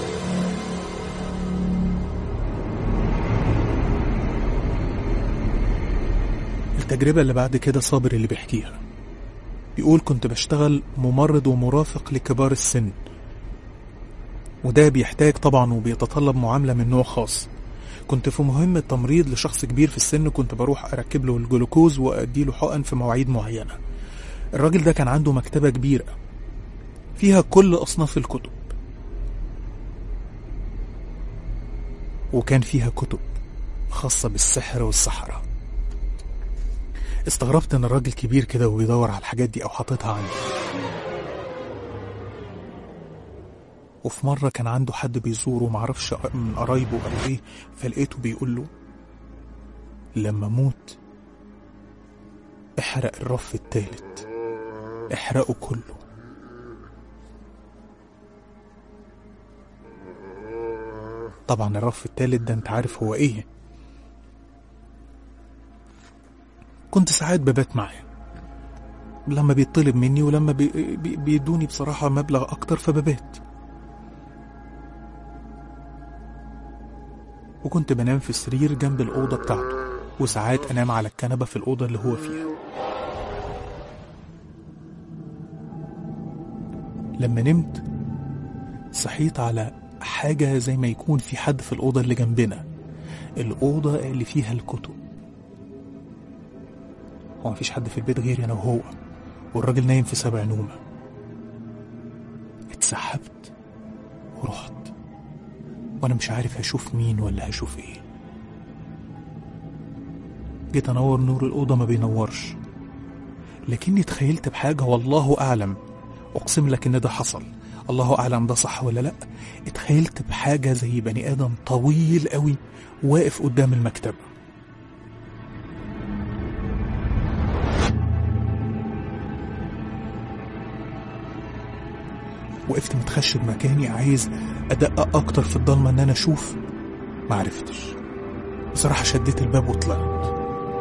التجربة اللي بعد كده صابر اللي بيحكيها بيقول كنت بشتغل ممرض ومرافق لكبار السن وده بيحتاج طبعا وبيتطلب معاملة من نوع خاص كنت في مهمة تمريض لشخص كبير في السن كنت بروح أركب له الجلوكوز وأدي له حقن في مواعيد معينة الراجل ده كان عنده مكتبة كبيرة فيها كل أصناف الكتب وكان فيها كتب خاصة بالسحر والسحرة استغربت ان الراجل كبير كده وبيدور على الحاجات دي او حاططها عنده وفي مرة كان عنده حد بيزوره معرفش من قرايبه أو إيه فلقيته بيقول له لما أموت احرق الرف التالت احرقه كله طبعا الرف التالت ده انت عارف هو ايه كنت ساعات ببات معاه لما بيطلب مني ولما بي بي بيدوني بصراحة مبلغ أكتر فببات وكنت بنام في السرير جنب الأوضة بتاعته وساعات أنام على الكنبة في الأوضة اللي هو فيها لما نمت صحيت على حاجة زي ما يكون في حد في الأوضة اللي جنبنا الأوضة اللي فيها الكتب هو مفيش حد في البيت غيري أنا وهو والراجل نايم في سبع نومة اتسحبت ورحت وانا مش عارف هشوف مين ولا هشوف ايه جيت انور نور الاوضه ما بينورش لكني تخيلت بحاجه والله اعلم اقسم لك ان ده حصل الله اعلم ده صح ولا لا اتخيلت بحاجه زي بني ادم طويل قوي واقف قدام المكتبه وقفت متخشب مكاني عايز ادقق اكتر في الضلمه ان انا اشوف معرفتش بصراحه شديت الباب وطلعت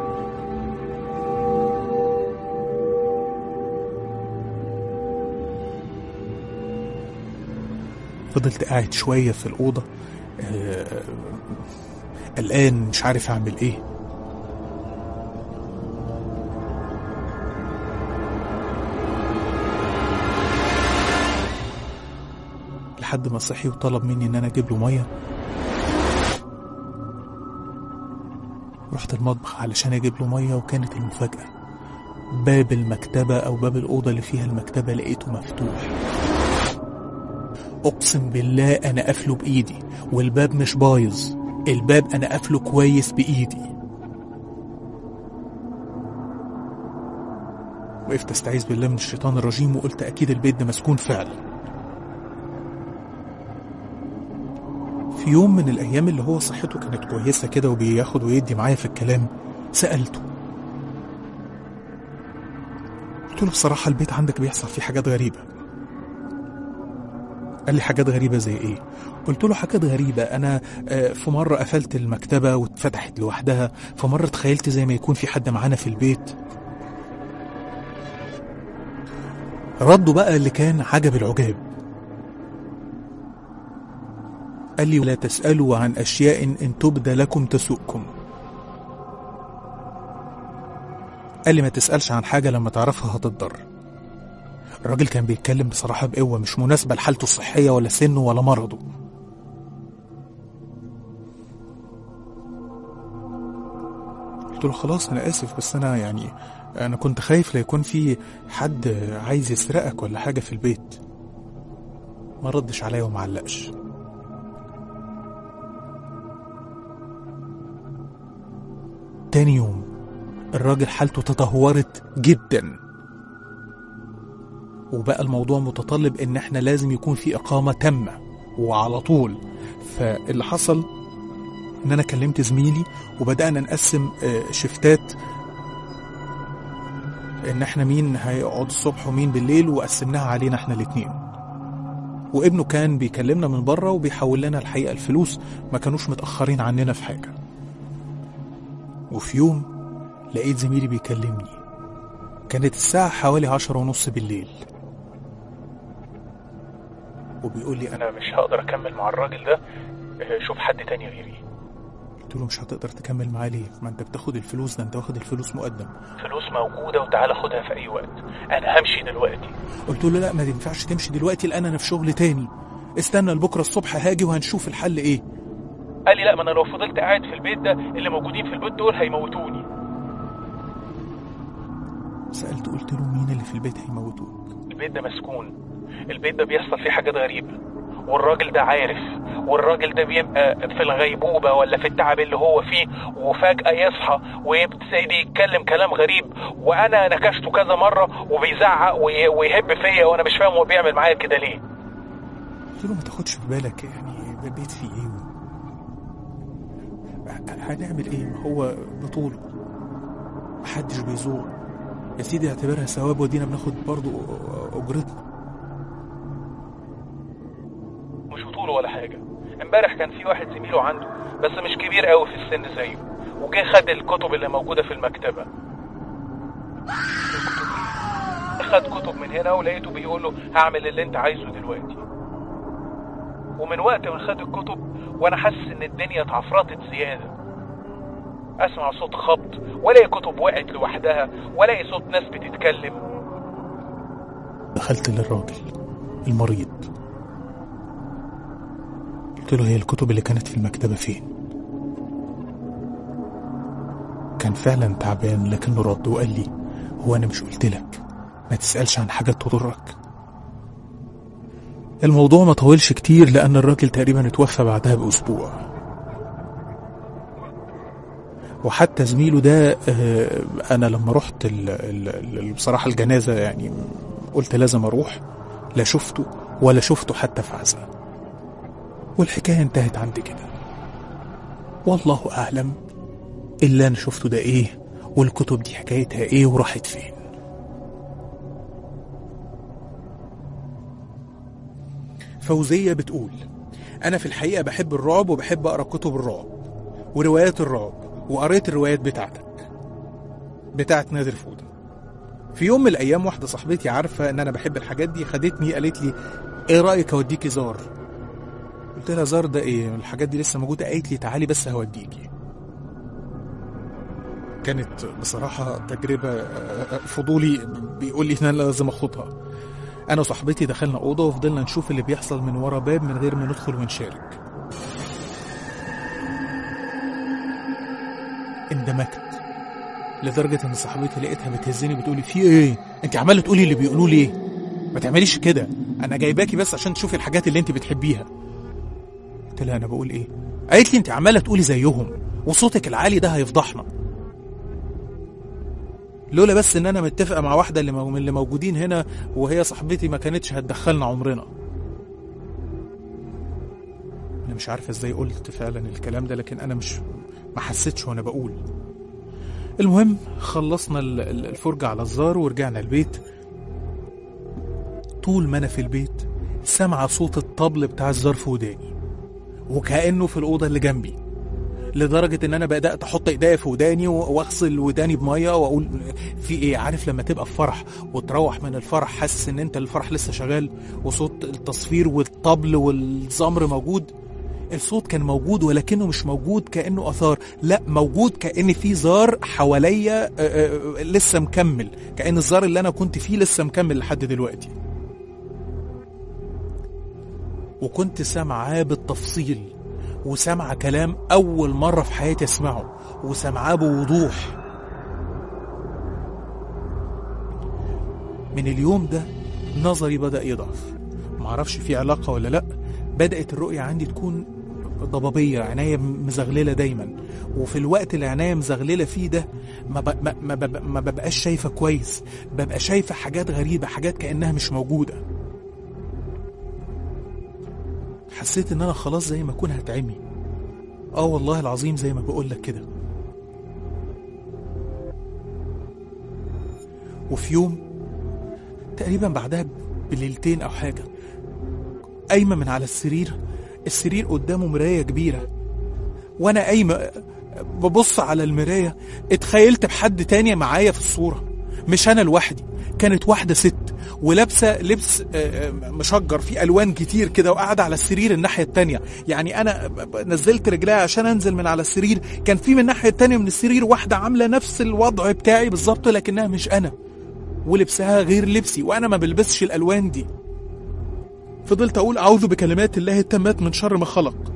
فضلت قاعد شويه في الاوضه آه، قلقان مش عارف اعمل ايه لحد ما صحي وطلب مني ان انا اجيب له ميه رحت المطبخ علشان اجيب له ميه وكانت المفاجاه باب المكتبه او باب الاوضه اللي فيها المكتبه لقيته مفتوح اقسم بالله انا قافله بايدي والباب مش بايظ الباب انا قافله كويس بايدي وقفت استعيذ بالله من الشيطان الرجيم وقلت اكيد البيت ده مسكون فعلا في يوم من الأيام اللي هو صحته كانت كويسة كده وبياخد ويدي معايا في الكلام سالته قلت له بصراحه البيت عندك بيحصل فيه حاجات غريبه قال لي حاجات غريبه زي ايه قلت له حاجات غريبه انا آه، في مره قفلت المكتبه واتفتحت لوحدها في مره تخيلت زي ما يكون في حد معانا في البيت رده بقى اللي كان عجب العجاب قال لي ولا تسألوا عن أشياء إن تبد لكم تسؤكم قال لي ما تسألش عن حاجة لما تعرفها هتضر الراجل كان بيتكلم بصراحة بقوة مش مناسبة لحالته الصحية ولا سنه ولا مرضه قلت له خلاص أنا آسف بس أنا يعني أنا كنت خايف لا يكون في حد عايز يسرقك ولا حاجة في البيت ما ردش عليا وما علقش تاني يوم الراجل حالته تدهورت جدا وبقى الموضوع متطلب ان احنا لازم يكون في اقامة تامة وعلى طول فاللي حصل ان انا كلمت زميلي وبدأنا نقسم آه، شفتات ان احنا مين هيقعد الصبح ومين بالليل وقسمناها علينا احنا الاتنين وابنه كان بيكلمنا من بره وبيحول لنا الحقيقة الفلوس ما كانوش متأخرين عننا في حاجة وفي يوم لقيت زميلي بيكلمني كانت الساعة حوالي عشرة ونص بالليل وبيقول لي أنا انا مش هقدر اكمل مع الراجل ده آه، شوف حد تاني غيري قلت له مش هتقدر تكمل معاه ليه ما انت بتاخد الفلوس ده انت واخد الفلوس مقدم فلوس موجودة وتعالى خدها في اي وقت انا همشي دلوقتي قلت له لا ما ينفعش تمشي دلوقتي لان انا في شغل تاني استنى لبكره الصبح هاجي وهنشوف الحل ايه قال لي لا ما انا لو فضلت قاعد في البيت ده اللي موجودين في البيت دول هيموتوني سالته قلت له مين اللي في البيت هيموتوك البيت ده مسكون البيت ده بيحصل فيه حاجات غريبة والراجل ده عارف والراجل ده بيبقى في الغيبوبة ولا في التعب اللي هو فيه وفجأة يصحى ويبتدي يتكلم كلام غريب وأنا نكشته كذا مرة وبيزعق وي- ويهب فيا وأنا مش فاهم هو بيعمل معايا كده ليه قلت له ما تاخدش في بالك يعني البيت فيه ايه ه- هنعمل ايه ما هو بطوله محدش بيزور يا سيدي اعتبرها ثواب ودينا بناخد برضو اجرتنا مش بطوله ولا حاجة امبارح كان في واحد زميله عنده بس مش كبير قوي في السن زيه وجه خد الكتب اللي موجودة في المكتبة خد كتب من هنا ولقيته بيقول له هعمل اللي انت عايزه دلوقتي ومن وقت ما خد الكتب وانا حاسس ان الدنيا اتعفرطت زيادة اسمع صوت خبط والاقي كتب وقعت لوحدها والاقي صوت ناس بتتكلم دخلت للراجل المريض قلت له هي الكتب اللي كانت في المكتبة فين كان فعلا تعبان لكنه رد وقال لي هو أنا مش قلت لك ما تسألش عن حاجات تضرك الموضوع ما طولش كتير لأن الراجل تقريبا اتوفى بعدها بأسبوع وحتى زميله ده آه، أنا لما رحت ال- ال- ال- بصراحة الجنازة يعني قلت لازم أروح لا شفته ولا شفته حتى في عزاء والحكاية انتهت عند كده والله أعلم اللي أنا شفته ده إيه والكتب دي حكايتها إيه وراحت فين فوزية بتقول أنا في الحقيقة بحب الرعب وبحب أقرأ كتب الرعب وروايات الرعب وقريت الروايات بتاعتك بتاعت نادر فودة في يوم من الأيام واحدة صاحبتي عارفة إن أنا بحب الحاجات دي خدتني قالت لي إيه رأيك أوديكي زار قلت لها زار ده إيه الحاجات دي لسه موجودة قالت لي تعالي بس هوديكي كانت بصراحة تجربة آه، فضولي بيقول لي إن أنا لازم أخدها أنا وصاحبتي دخلنا أوضة وفضلنا نشوف اللي بيحصل من ورا باب من غير ما ندخل ونشارك اندمجت لدرجة إن صاحبتي لقيتها بتهزني بتقولي في إيه؟ أنت عمالة تقولي اللي بيقولوا ليه؟ ما تعمليش كده أنا جايباكي بس عشان تشوفي الحاجات اللي أنت بتحبيها قلت لها أنا بقول إيه؟ قالت لي أنت عمالة تقولي زيهم وصوتك العالي ده هيفضحنا لولا بس ان انا متفقه مع واحده اللي مو- من اللي موجودين هنا وهي صاحبتي ما كانتش هتدخلنا عمرنا انا مش عارفه ازاي قلت فعلا الكلام ده لكن انا مش ما حسيتش وانا بقول المهم خلصنا ال- ال- الفرجة على الزار ورجعنا البيت طول ما انا في البيت سامعة صوت الطبل بتاع الزار في وداني وكأنه في الأوضة اللي جنبي لدرجة إن أنا بدأت أحط إيديا في وداني و- وأغسل وداني بمية وأقول في إيه عارف لما تبقى في فرح وتروح من الفرح حاسس إن أنت الفرح لسه شغال وصوت التصفير والطبل والزمر موجود الصوت كان موجود ولكنه مش موجود كأنه أثار لا موجود كأن في زار حواليا آه، آه، لسه مكمل كأن الزار اللي أنا كنت فيه لسه مكمل لحد دلوقتي وكنت سامعاه بالتفصيل وسامعة كلام أول مرة في حياتي أسمعه وسامعاه بوضوح من اليوم ده نظري بدأ يضعف معرفش في علاقة ولا لأ بدأت الرؤية عندي تكون ضبابية عناية مزغللة دايما وفي الوقت اللي عناية مزغللة فيه ده ما, ب... ما, ما, ب... ما ببقاش شايفة كويس ببقى شايفة حاجات غريبة حاجات كأنها مش موجودة حسيت ان انا خلاص زي ما اكون هتعمي اه والله العظيم زي ما بقول لك كده وفي يوم تقريبا بعدها بليلتين او حاجه قايمه من على السرير السرير قدامه مرايه كبيره وانا قايمه ببص على المرايه اتخيلت بحد تاني معايا في الصوره مش انا لوحدي كانت واحده ست ولابسه لبس آه، آه، مشجر فيه الوان كتير كده وقاعده على السرير الناحيه التانيه يعني انا ب- ب- نزلت رجليها عشان انزل من على السرير كان في من الناحيه التانيه من السرير واحده عامله نفس الوضع بتاعي بالظبط لكنها مش انا ولبسها غير لبسي وانا ما بلبسش الالوان دي فضلت اقول اعوذ بكلمات الله التامات من شر ما خلق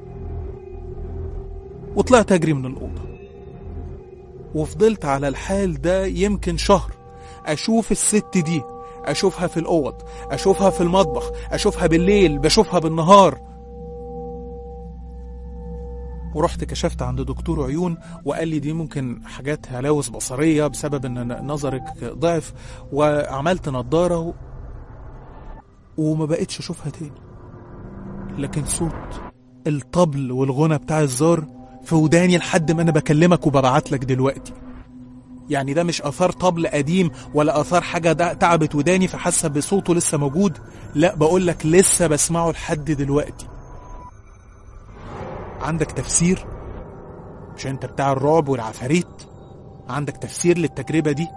وطلعت اجري من الاوضه وفضلت على الحال ده يمكن شهر اشوف الست دي اشوفها في الاوض اشوفها في المطبخ اشوفها بالليل بشوفها بالنهار ورحت كشفت عند دكتور عيون وقال لي دي ممكن حاجات هلاوس بصرية بسبب ان نظرك ضعف وعملت نظارة و... وما بقتش اشوفها تاني لكن صوت الطبل والغنى بتاع الزار في وداني لحد ما انا بكلمك وببعت لك دلوقتي يعني ده مش اثار طبل قديم ولا اثار حاجه ده تعبت وداني فحاسه بصوته لسه موجود لا بقول لك لسه بسمعه لحد دلوقتي عندك تفسير مش انت بتاع الرعب والعفاريت عندك تفسير للتجربه دي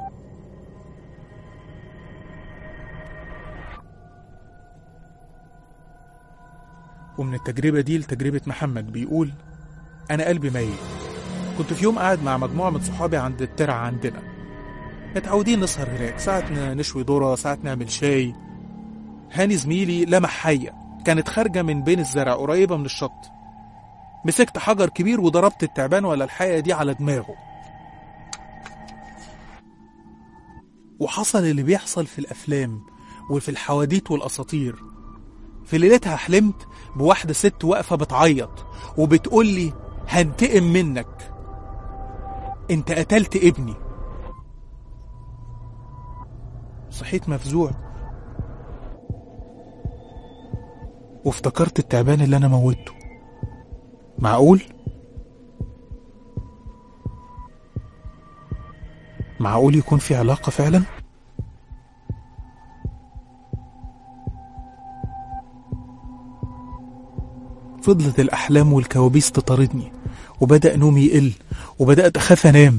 ومن التجربه دي لتجربه محمد بيقول انا قلبي ميت كنت في يوم قاعد مع مجموعة من صحابي عند الترعة عندنا متعودين نسهر هناك ساعة ن- نشوي ذرة ساعة نعمل شاي هاني زميلي لمح حية كانت خارجة من بين الزرع قريبة من الشط مسكت حجر كبير وضربت التعبان ولا الحية دي على دماغه وحصل اللي بيحصل في الأفلام وفي الحواديت والأساطير في ليلتها حلمت بواحدة ست واقفة بتعيط وبتقول لي هنتقم منك انت قتلت ابني صحيت مفزوع وافتكرت التعبان اللي انا موته معقول معقول يكون في علاقة فعلا فضلت الأحلام والكوابيس تطاردني وبدأ نومي يقل وبدأت أخاف أنام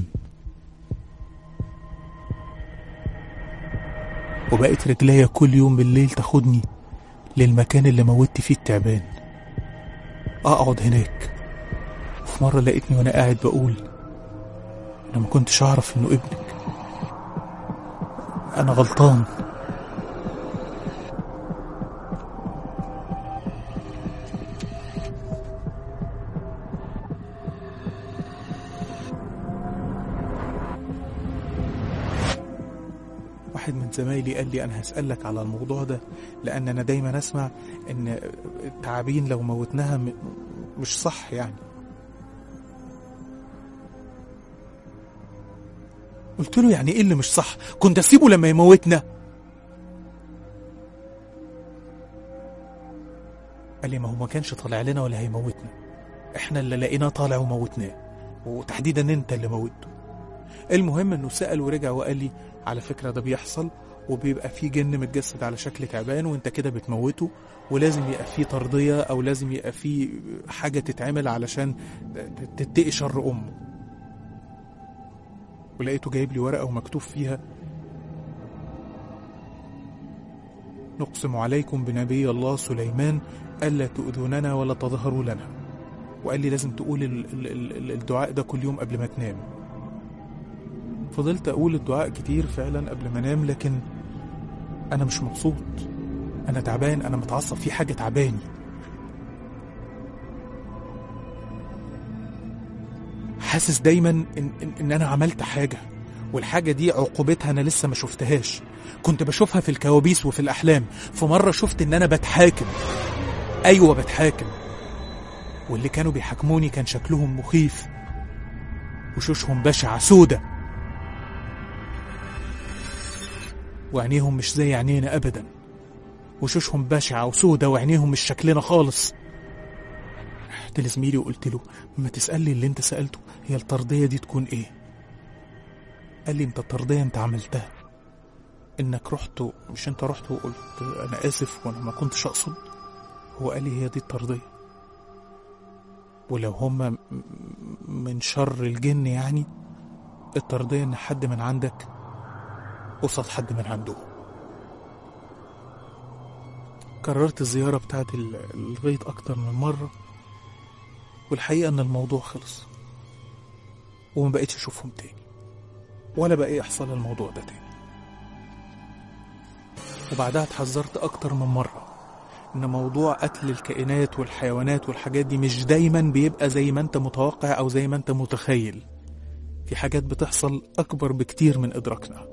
وبقت رجليا كل يوم بالليل تاخدني للمكان اللي موتت فيه التعبان أقعد هناك وفي مرة لقيتني وأنا قاعد بقول أنا ما كنتش أعرف إنه ابنك أنا غلطان واحد من زمايلي قال لي انا هسألك على الموضوع ده لان انا دايما اسمع ان التعابين لو موتناها م- مش صح يعني قلت له يعني ايه اللي مش صح كنت اسيبه لما يموتنا قال لي ما هو ما كانش طالع لنا ولا هيموتنا احنا اللي لقيناه طالع وموتناه وتحديدا انت اللي موته المهم انه سأل ورجع وقال لي على فكرة ده بيحصل وبيبقى في جن متجسد على شكل تعبان وانت كده بتموته ولازم يبقى في ترضية او لازم يبقى في حاجة تتعمل علشان تتقي شر امه ولقيته جايب لي ورقة ومكتوب فيها نقسم عليكم بنبي الله سليمان ألا تؤذوننا ولا تظهروا لنا وقال لي لازم تقول ال- ال- ال- الدعاء ده كل يوم قبل ما تنام فضلت أقول الدعاء كتير فعلا قبل ما أنام لكن أنا مش مبسوط أنا تعبان أنا متعصب في حاجة تعباني حاسس دايما إن, إن, إن أنا عملت حاجة والحاجة دي عقوبتها أنا لسه ما شفتهاش كنت بشوفها في الكوابيس وفي الأحلام في مرة شفت إن أنا بتحاكم أيوة بتحاكم واللي كانوا بيحاكموني كان شكلهم مخيف وشوشهم بشعة سودة وعينيهم مش زي عينينا أبدا وشوشهم بشعة وسودة وعينيهم مش شكلنا خالص رحت لزميلي وقلت له ما تسألني اللي انت سألته هي الترضية دي تكون ايه قال لي انت الترضية انت عملتها انك رحت مش انت رحت وقلت انا اسف وانا ما كنتش اقصد هو قال لي هي دي الترضية ولو هما م- من شر الجن يعني الترضية ان حد من عندك قصاد حد من عندهم كررت الزيارة بتاعت ال- الغيط أكتر من مرة والحقيقة إن الموضوع خلص وما بقيتش أشوفهم تاني ولا بقى يحصل الموضوع ده تاني وبعدها اتحذرت أكتر من مرة إن موضوع قتل الكائنات والحيوانات والحاجات دي مش دايما بيبقى زي ما أنت متوقع أو زي ما أنت متخيل في حاجات بتحصل أكبر بكتير من إدراكنا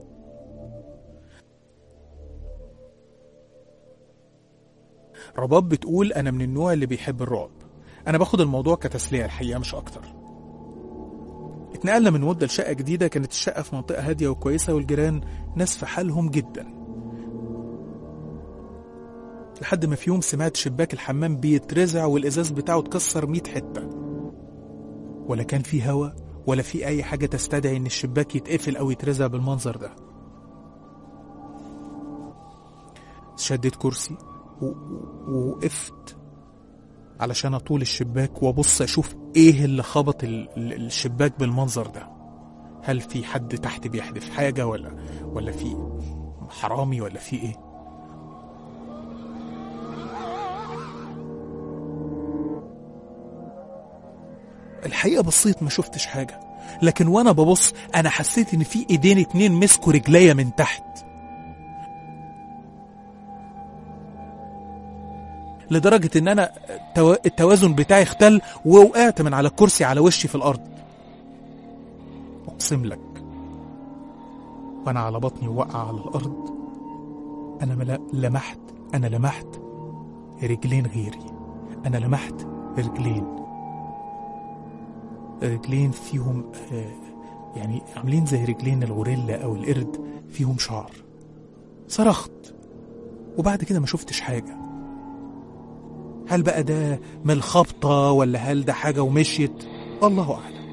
رباب بتقول أنا من النوع اللي بيحب الرعب أنا باخد الموضوع كتسلية الحقيقة مش أكتر اتنقلنا من مدة لشقة جديدة كانت الشقة في منطقة هادية وكويسة والجيران ناس في حالهم جدا لحد ما في يوم سمعت شباك الحمام بيترزع والإزاز بتاعه اتكسر 100 حتة ولا كان في هوا ولا في أي حاجة تستدعي إن الشباك يتقفل أو يترزع بالمنظر ده شديت كرسي و- و- ووقفت علشان اطول الشباك وابص اشوف ايه اللي خبط ال- ال- الشباك بالمنظر ده هل في حد تحت بيحدف حاجة ولا ولا في حرامي ولا في ايه الحقيقة بصيت ما شفتش حاجة لكن وانا ببص انا حسيت ان في ايدين اتنين مسكوا رجليا من تحت لدرجة ان انا التوا- التوازن بتاعي اختل ووقعت من على الكرسي على وشي في الارض اقسم لك وانا على بطني وقع على الارض انا ملا- لمحت انا لمحت رجلين غيري انا لمحت رجلين رجلين فيهم آه، يعني عاملين زي رجلين الغوريلا او القرد فيهم شعر صرخت وبعد كده ما شفتش حاجه هل بقى ده من الخبطة ولا هل ده حاجة ومشيت الله أعلم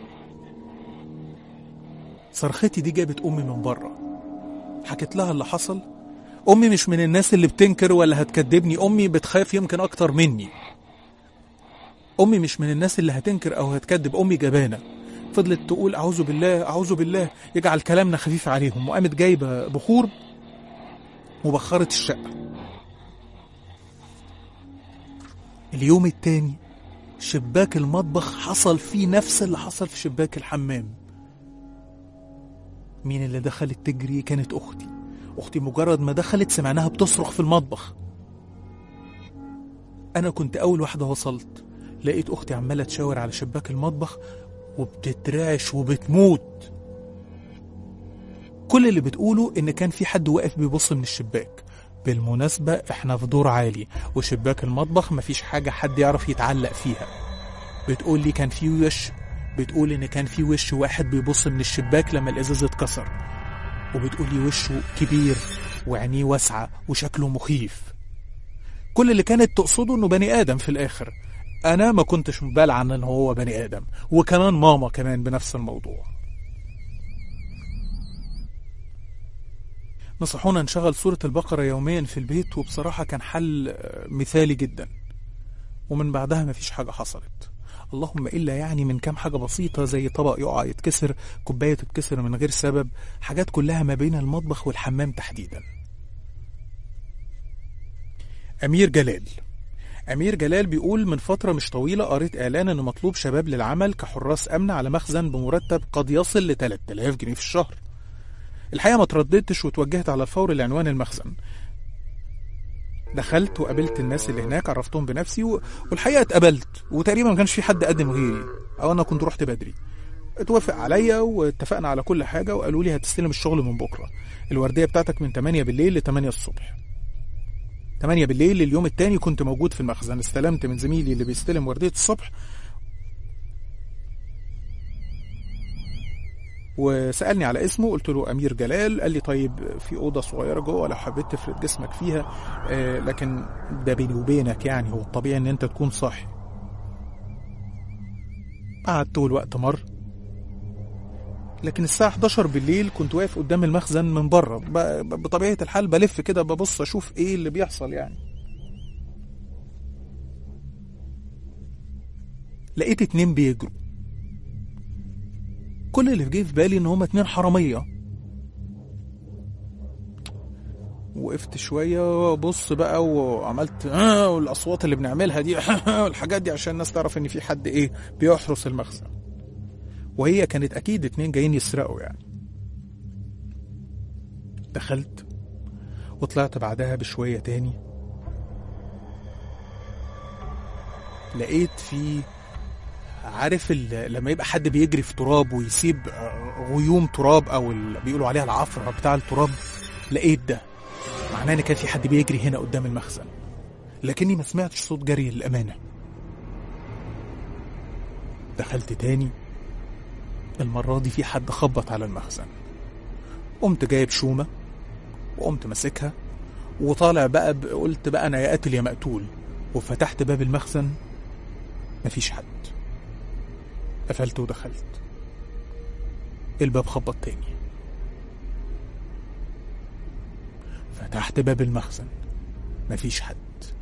صرختي دي جابت أمي من بره حكيت لها اللي حصل أمي مش من الناس اللي بتنكر ولا هتكدبني أمي بتخاف يمكن أكتر مني أمي مش من الناس اللي هتنكر أو هتكذب أمي جبانة فضلت تقول أعوذ بالله أعوذ بالله يجعل كلامنا خفيف عليهم وقامت جايبة بخور وبخرت الشقة اليوم التاني شباك المطبخ حصل فيه نفس اللي حصل في شباك الحمام مين اللي دخلت تجري كانت أختي أختي مجرد ما دخلت سمعناها بتصرخ في المطبخ أنا كنت أول واحدة وصلت لقيت أختي عمالة تشاور على شباك المطبخ وبتترعش وبتموت كل اللي بتقوله إن كان في حد واقف بيبص من الشباك بالمناسبة احنا في دور عالي وشباك المطبخ مفيش حاجة حد يعرف يتعلق فيها بتقول لي كان في وش بتقول ان كان في وش واحد بيبص من الشباك لما الازاز اتكسر وبتقول لي وشه كبير وعينيه واسعة وشكله مخيف كل اللي كانت تقصده انه بني ادم في الاخر انا ما كنتش مبالع عن ان هو بني ادم وكمان ماما كمان بنفس الموضوع نصحونا نشغل سورة البقرة يوميا في البيت وبصراحة كان حل آه، مثالي جدا ومن بعدها مفيش حاجة حصلت اللهم إلا يعني من كام حاجة بسيطة زي طبق يقع يتكسر كوباية تتكسر من غير سبب حاجات كلها ما بين المطبخ والحمام تحديدا أمير جلال أمير جلال بيقول من فترة مش طويلة قريت إعلان إن مطلوب شباب للعمل كحراس أمن على مخزن بمرتب قد يصل ل 3000 جنيه في الشهر الحقيقة ما ترددتش وتوجهت على الفور لعنوان المخزن دخلت وقابلت الناس اللي هناك عرفتهم بنفسي و... والحقيقة اتقبلت وتقريبا ما كانش في حد قدم غيري أو أنا كنت رحت بدري اتوافق عليا واتفقنا على كل حاجة وقالوا لي هتستلم الشغل من بكرة الوردية بتاعتك من 8 بالليل ل 8 الصبح 8 بالليل اليوم التاني كنت موجود في المخزن استلمت من زميلي اللي بيستلم وردية الصبح وسألني على اسمه قلت له أمير جلال قال لي طيب في أوضة صغيرة جوه لو حبيت تفرد جسمك فيها آه لكن ده بيني وبينك يعني هو الطبيعي إن أنت تكون صاحي قعدت والوقت مر لكن الساعة 11 بالليل كنت واقف قدام المخزن من بره ب- ب- بطبيعة الحال بلف كده ببص أشوف إيه اللي بيحصل يعني لقيت اتنين بيجروا كل اللي جه في بالي ان هما اتنين حرامية وقفت شوية بص بقى وعملت آه والأصوات اللي بنعملها دي والحاجات دي عشان الناس تعرف إن في حد إيه بيحرس المخزن وهي كانت أكيد اتنين جايين يسرقوا يعني دخلت وطلعت بعدها بشوية تاني لقيت في عارف ال- لما يبقى حد بيجري في تراب ويسيب آه، غيوم تراب او ال- بيقولوا عليها العفره بتاع التراب لقيت ده معناه ان كان في حد بيجري هنا قدام المخزن لكني ما سمعتش صوت جري للامانه دخلت تاني المره دي في حد خبط على المخزن قمت جايب شومه وقمت ماسكها وطالع بقى ب- قلت بقى انا يا قاتل يا مقتول وفتحت باب المخزن مفيش حد قفلت ودخلت الباب خبط تاني فتحت باب المخزن مفيش حد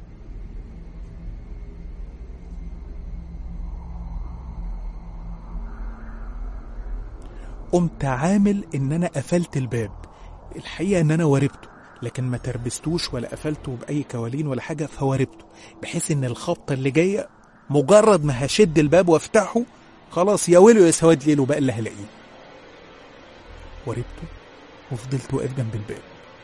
قمت عامل ان انا قفلت الباب الحقيقه ان انا واربته لكن ما تربستوش ولا قفلته باي كوالين ولا حاجه فواربته بحيث ان الخبطه اللي جايه مجرد ما هشد الباب وافتحه خلاص يا ويله يا سواد ليله بقى اللي هلاقيه وربته وفضلت واقف جنب الباب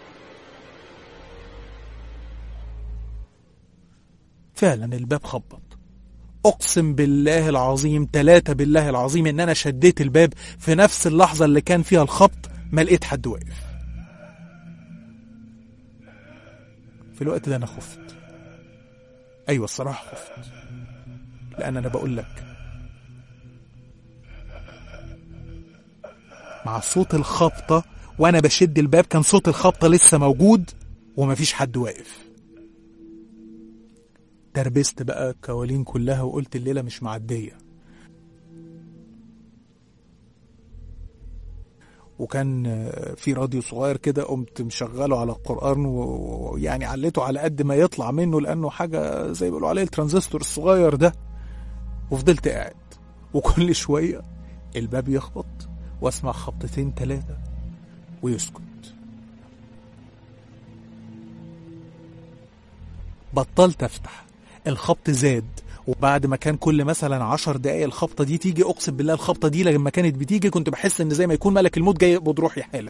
فعلا الباب خبط اقسم بالله العظيم ثلاثة بالله العظيم ان انا شديت الباب في نفس اللحظة اللي كان فيها الخبط ما لقيت حد واقف في الوقت ده انا خفت ايوه الصراحة خفت لان انا بقول لك مع صوت الخبطة وانا بشد الباب كان صوت الخبطة لسه موجود ومفيش حد واقف تربست بقى الكوالين كلها وقلت الليلة مش معدية وكان آه، في راديو صغير كده قمت مشغله على القرآن و- ويعني عليته على قد ما يطلع منه لأنه حاجة زي بيقولوا عليه الترانزستور الصغير ده وفضلت قاعد وكل شوية الباب يخبط واسمع خبطتين ثلاثة ويسكت بطلت افتح الخبط زاد وبعد ما كان كل مثلا عشر دقايق الخبطة دي تيجي أقسم بالله الخبطة دي لما كانت بتيجي كنت بحس إن زي ما يكون ملك الموت جاي يقبض روحي حالا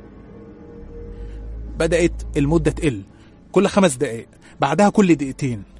بدأت المدة تقل كل خمس دقايق بعدها كل دقيقتين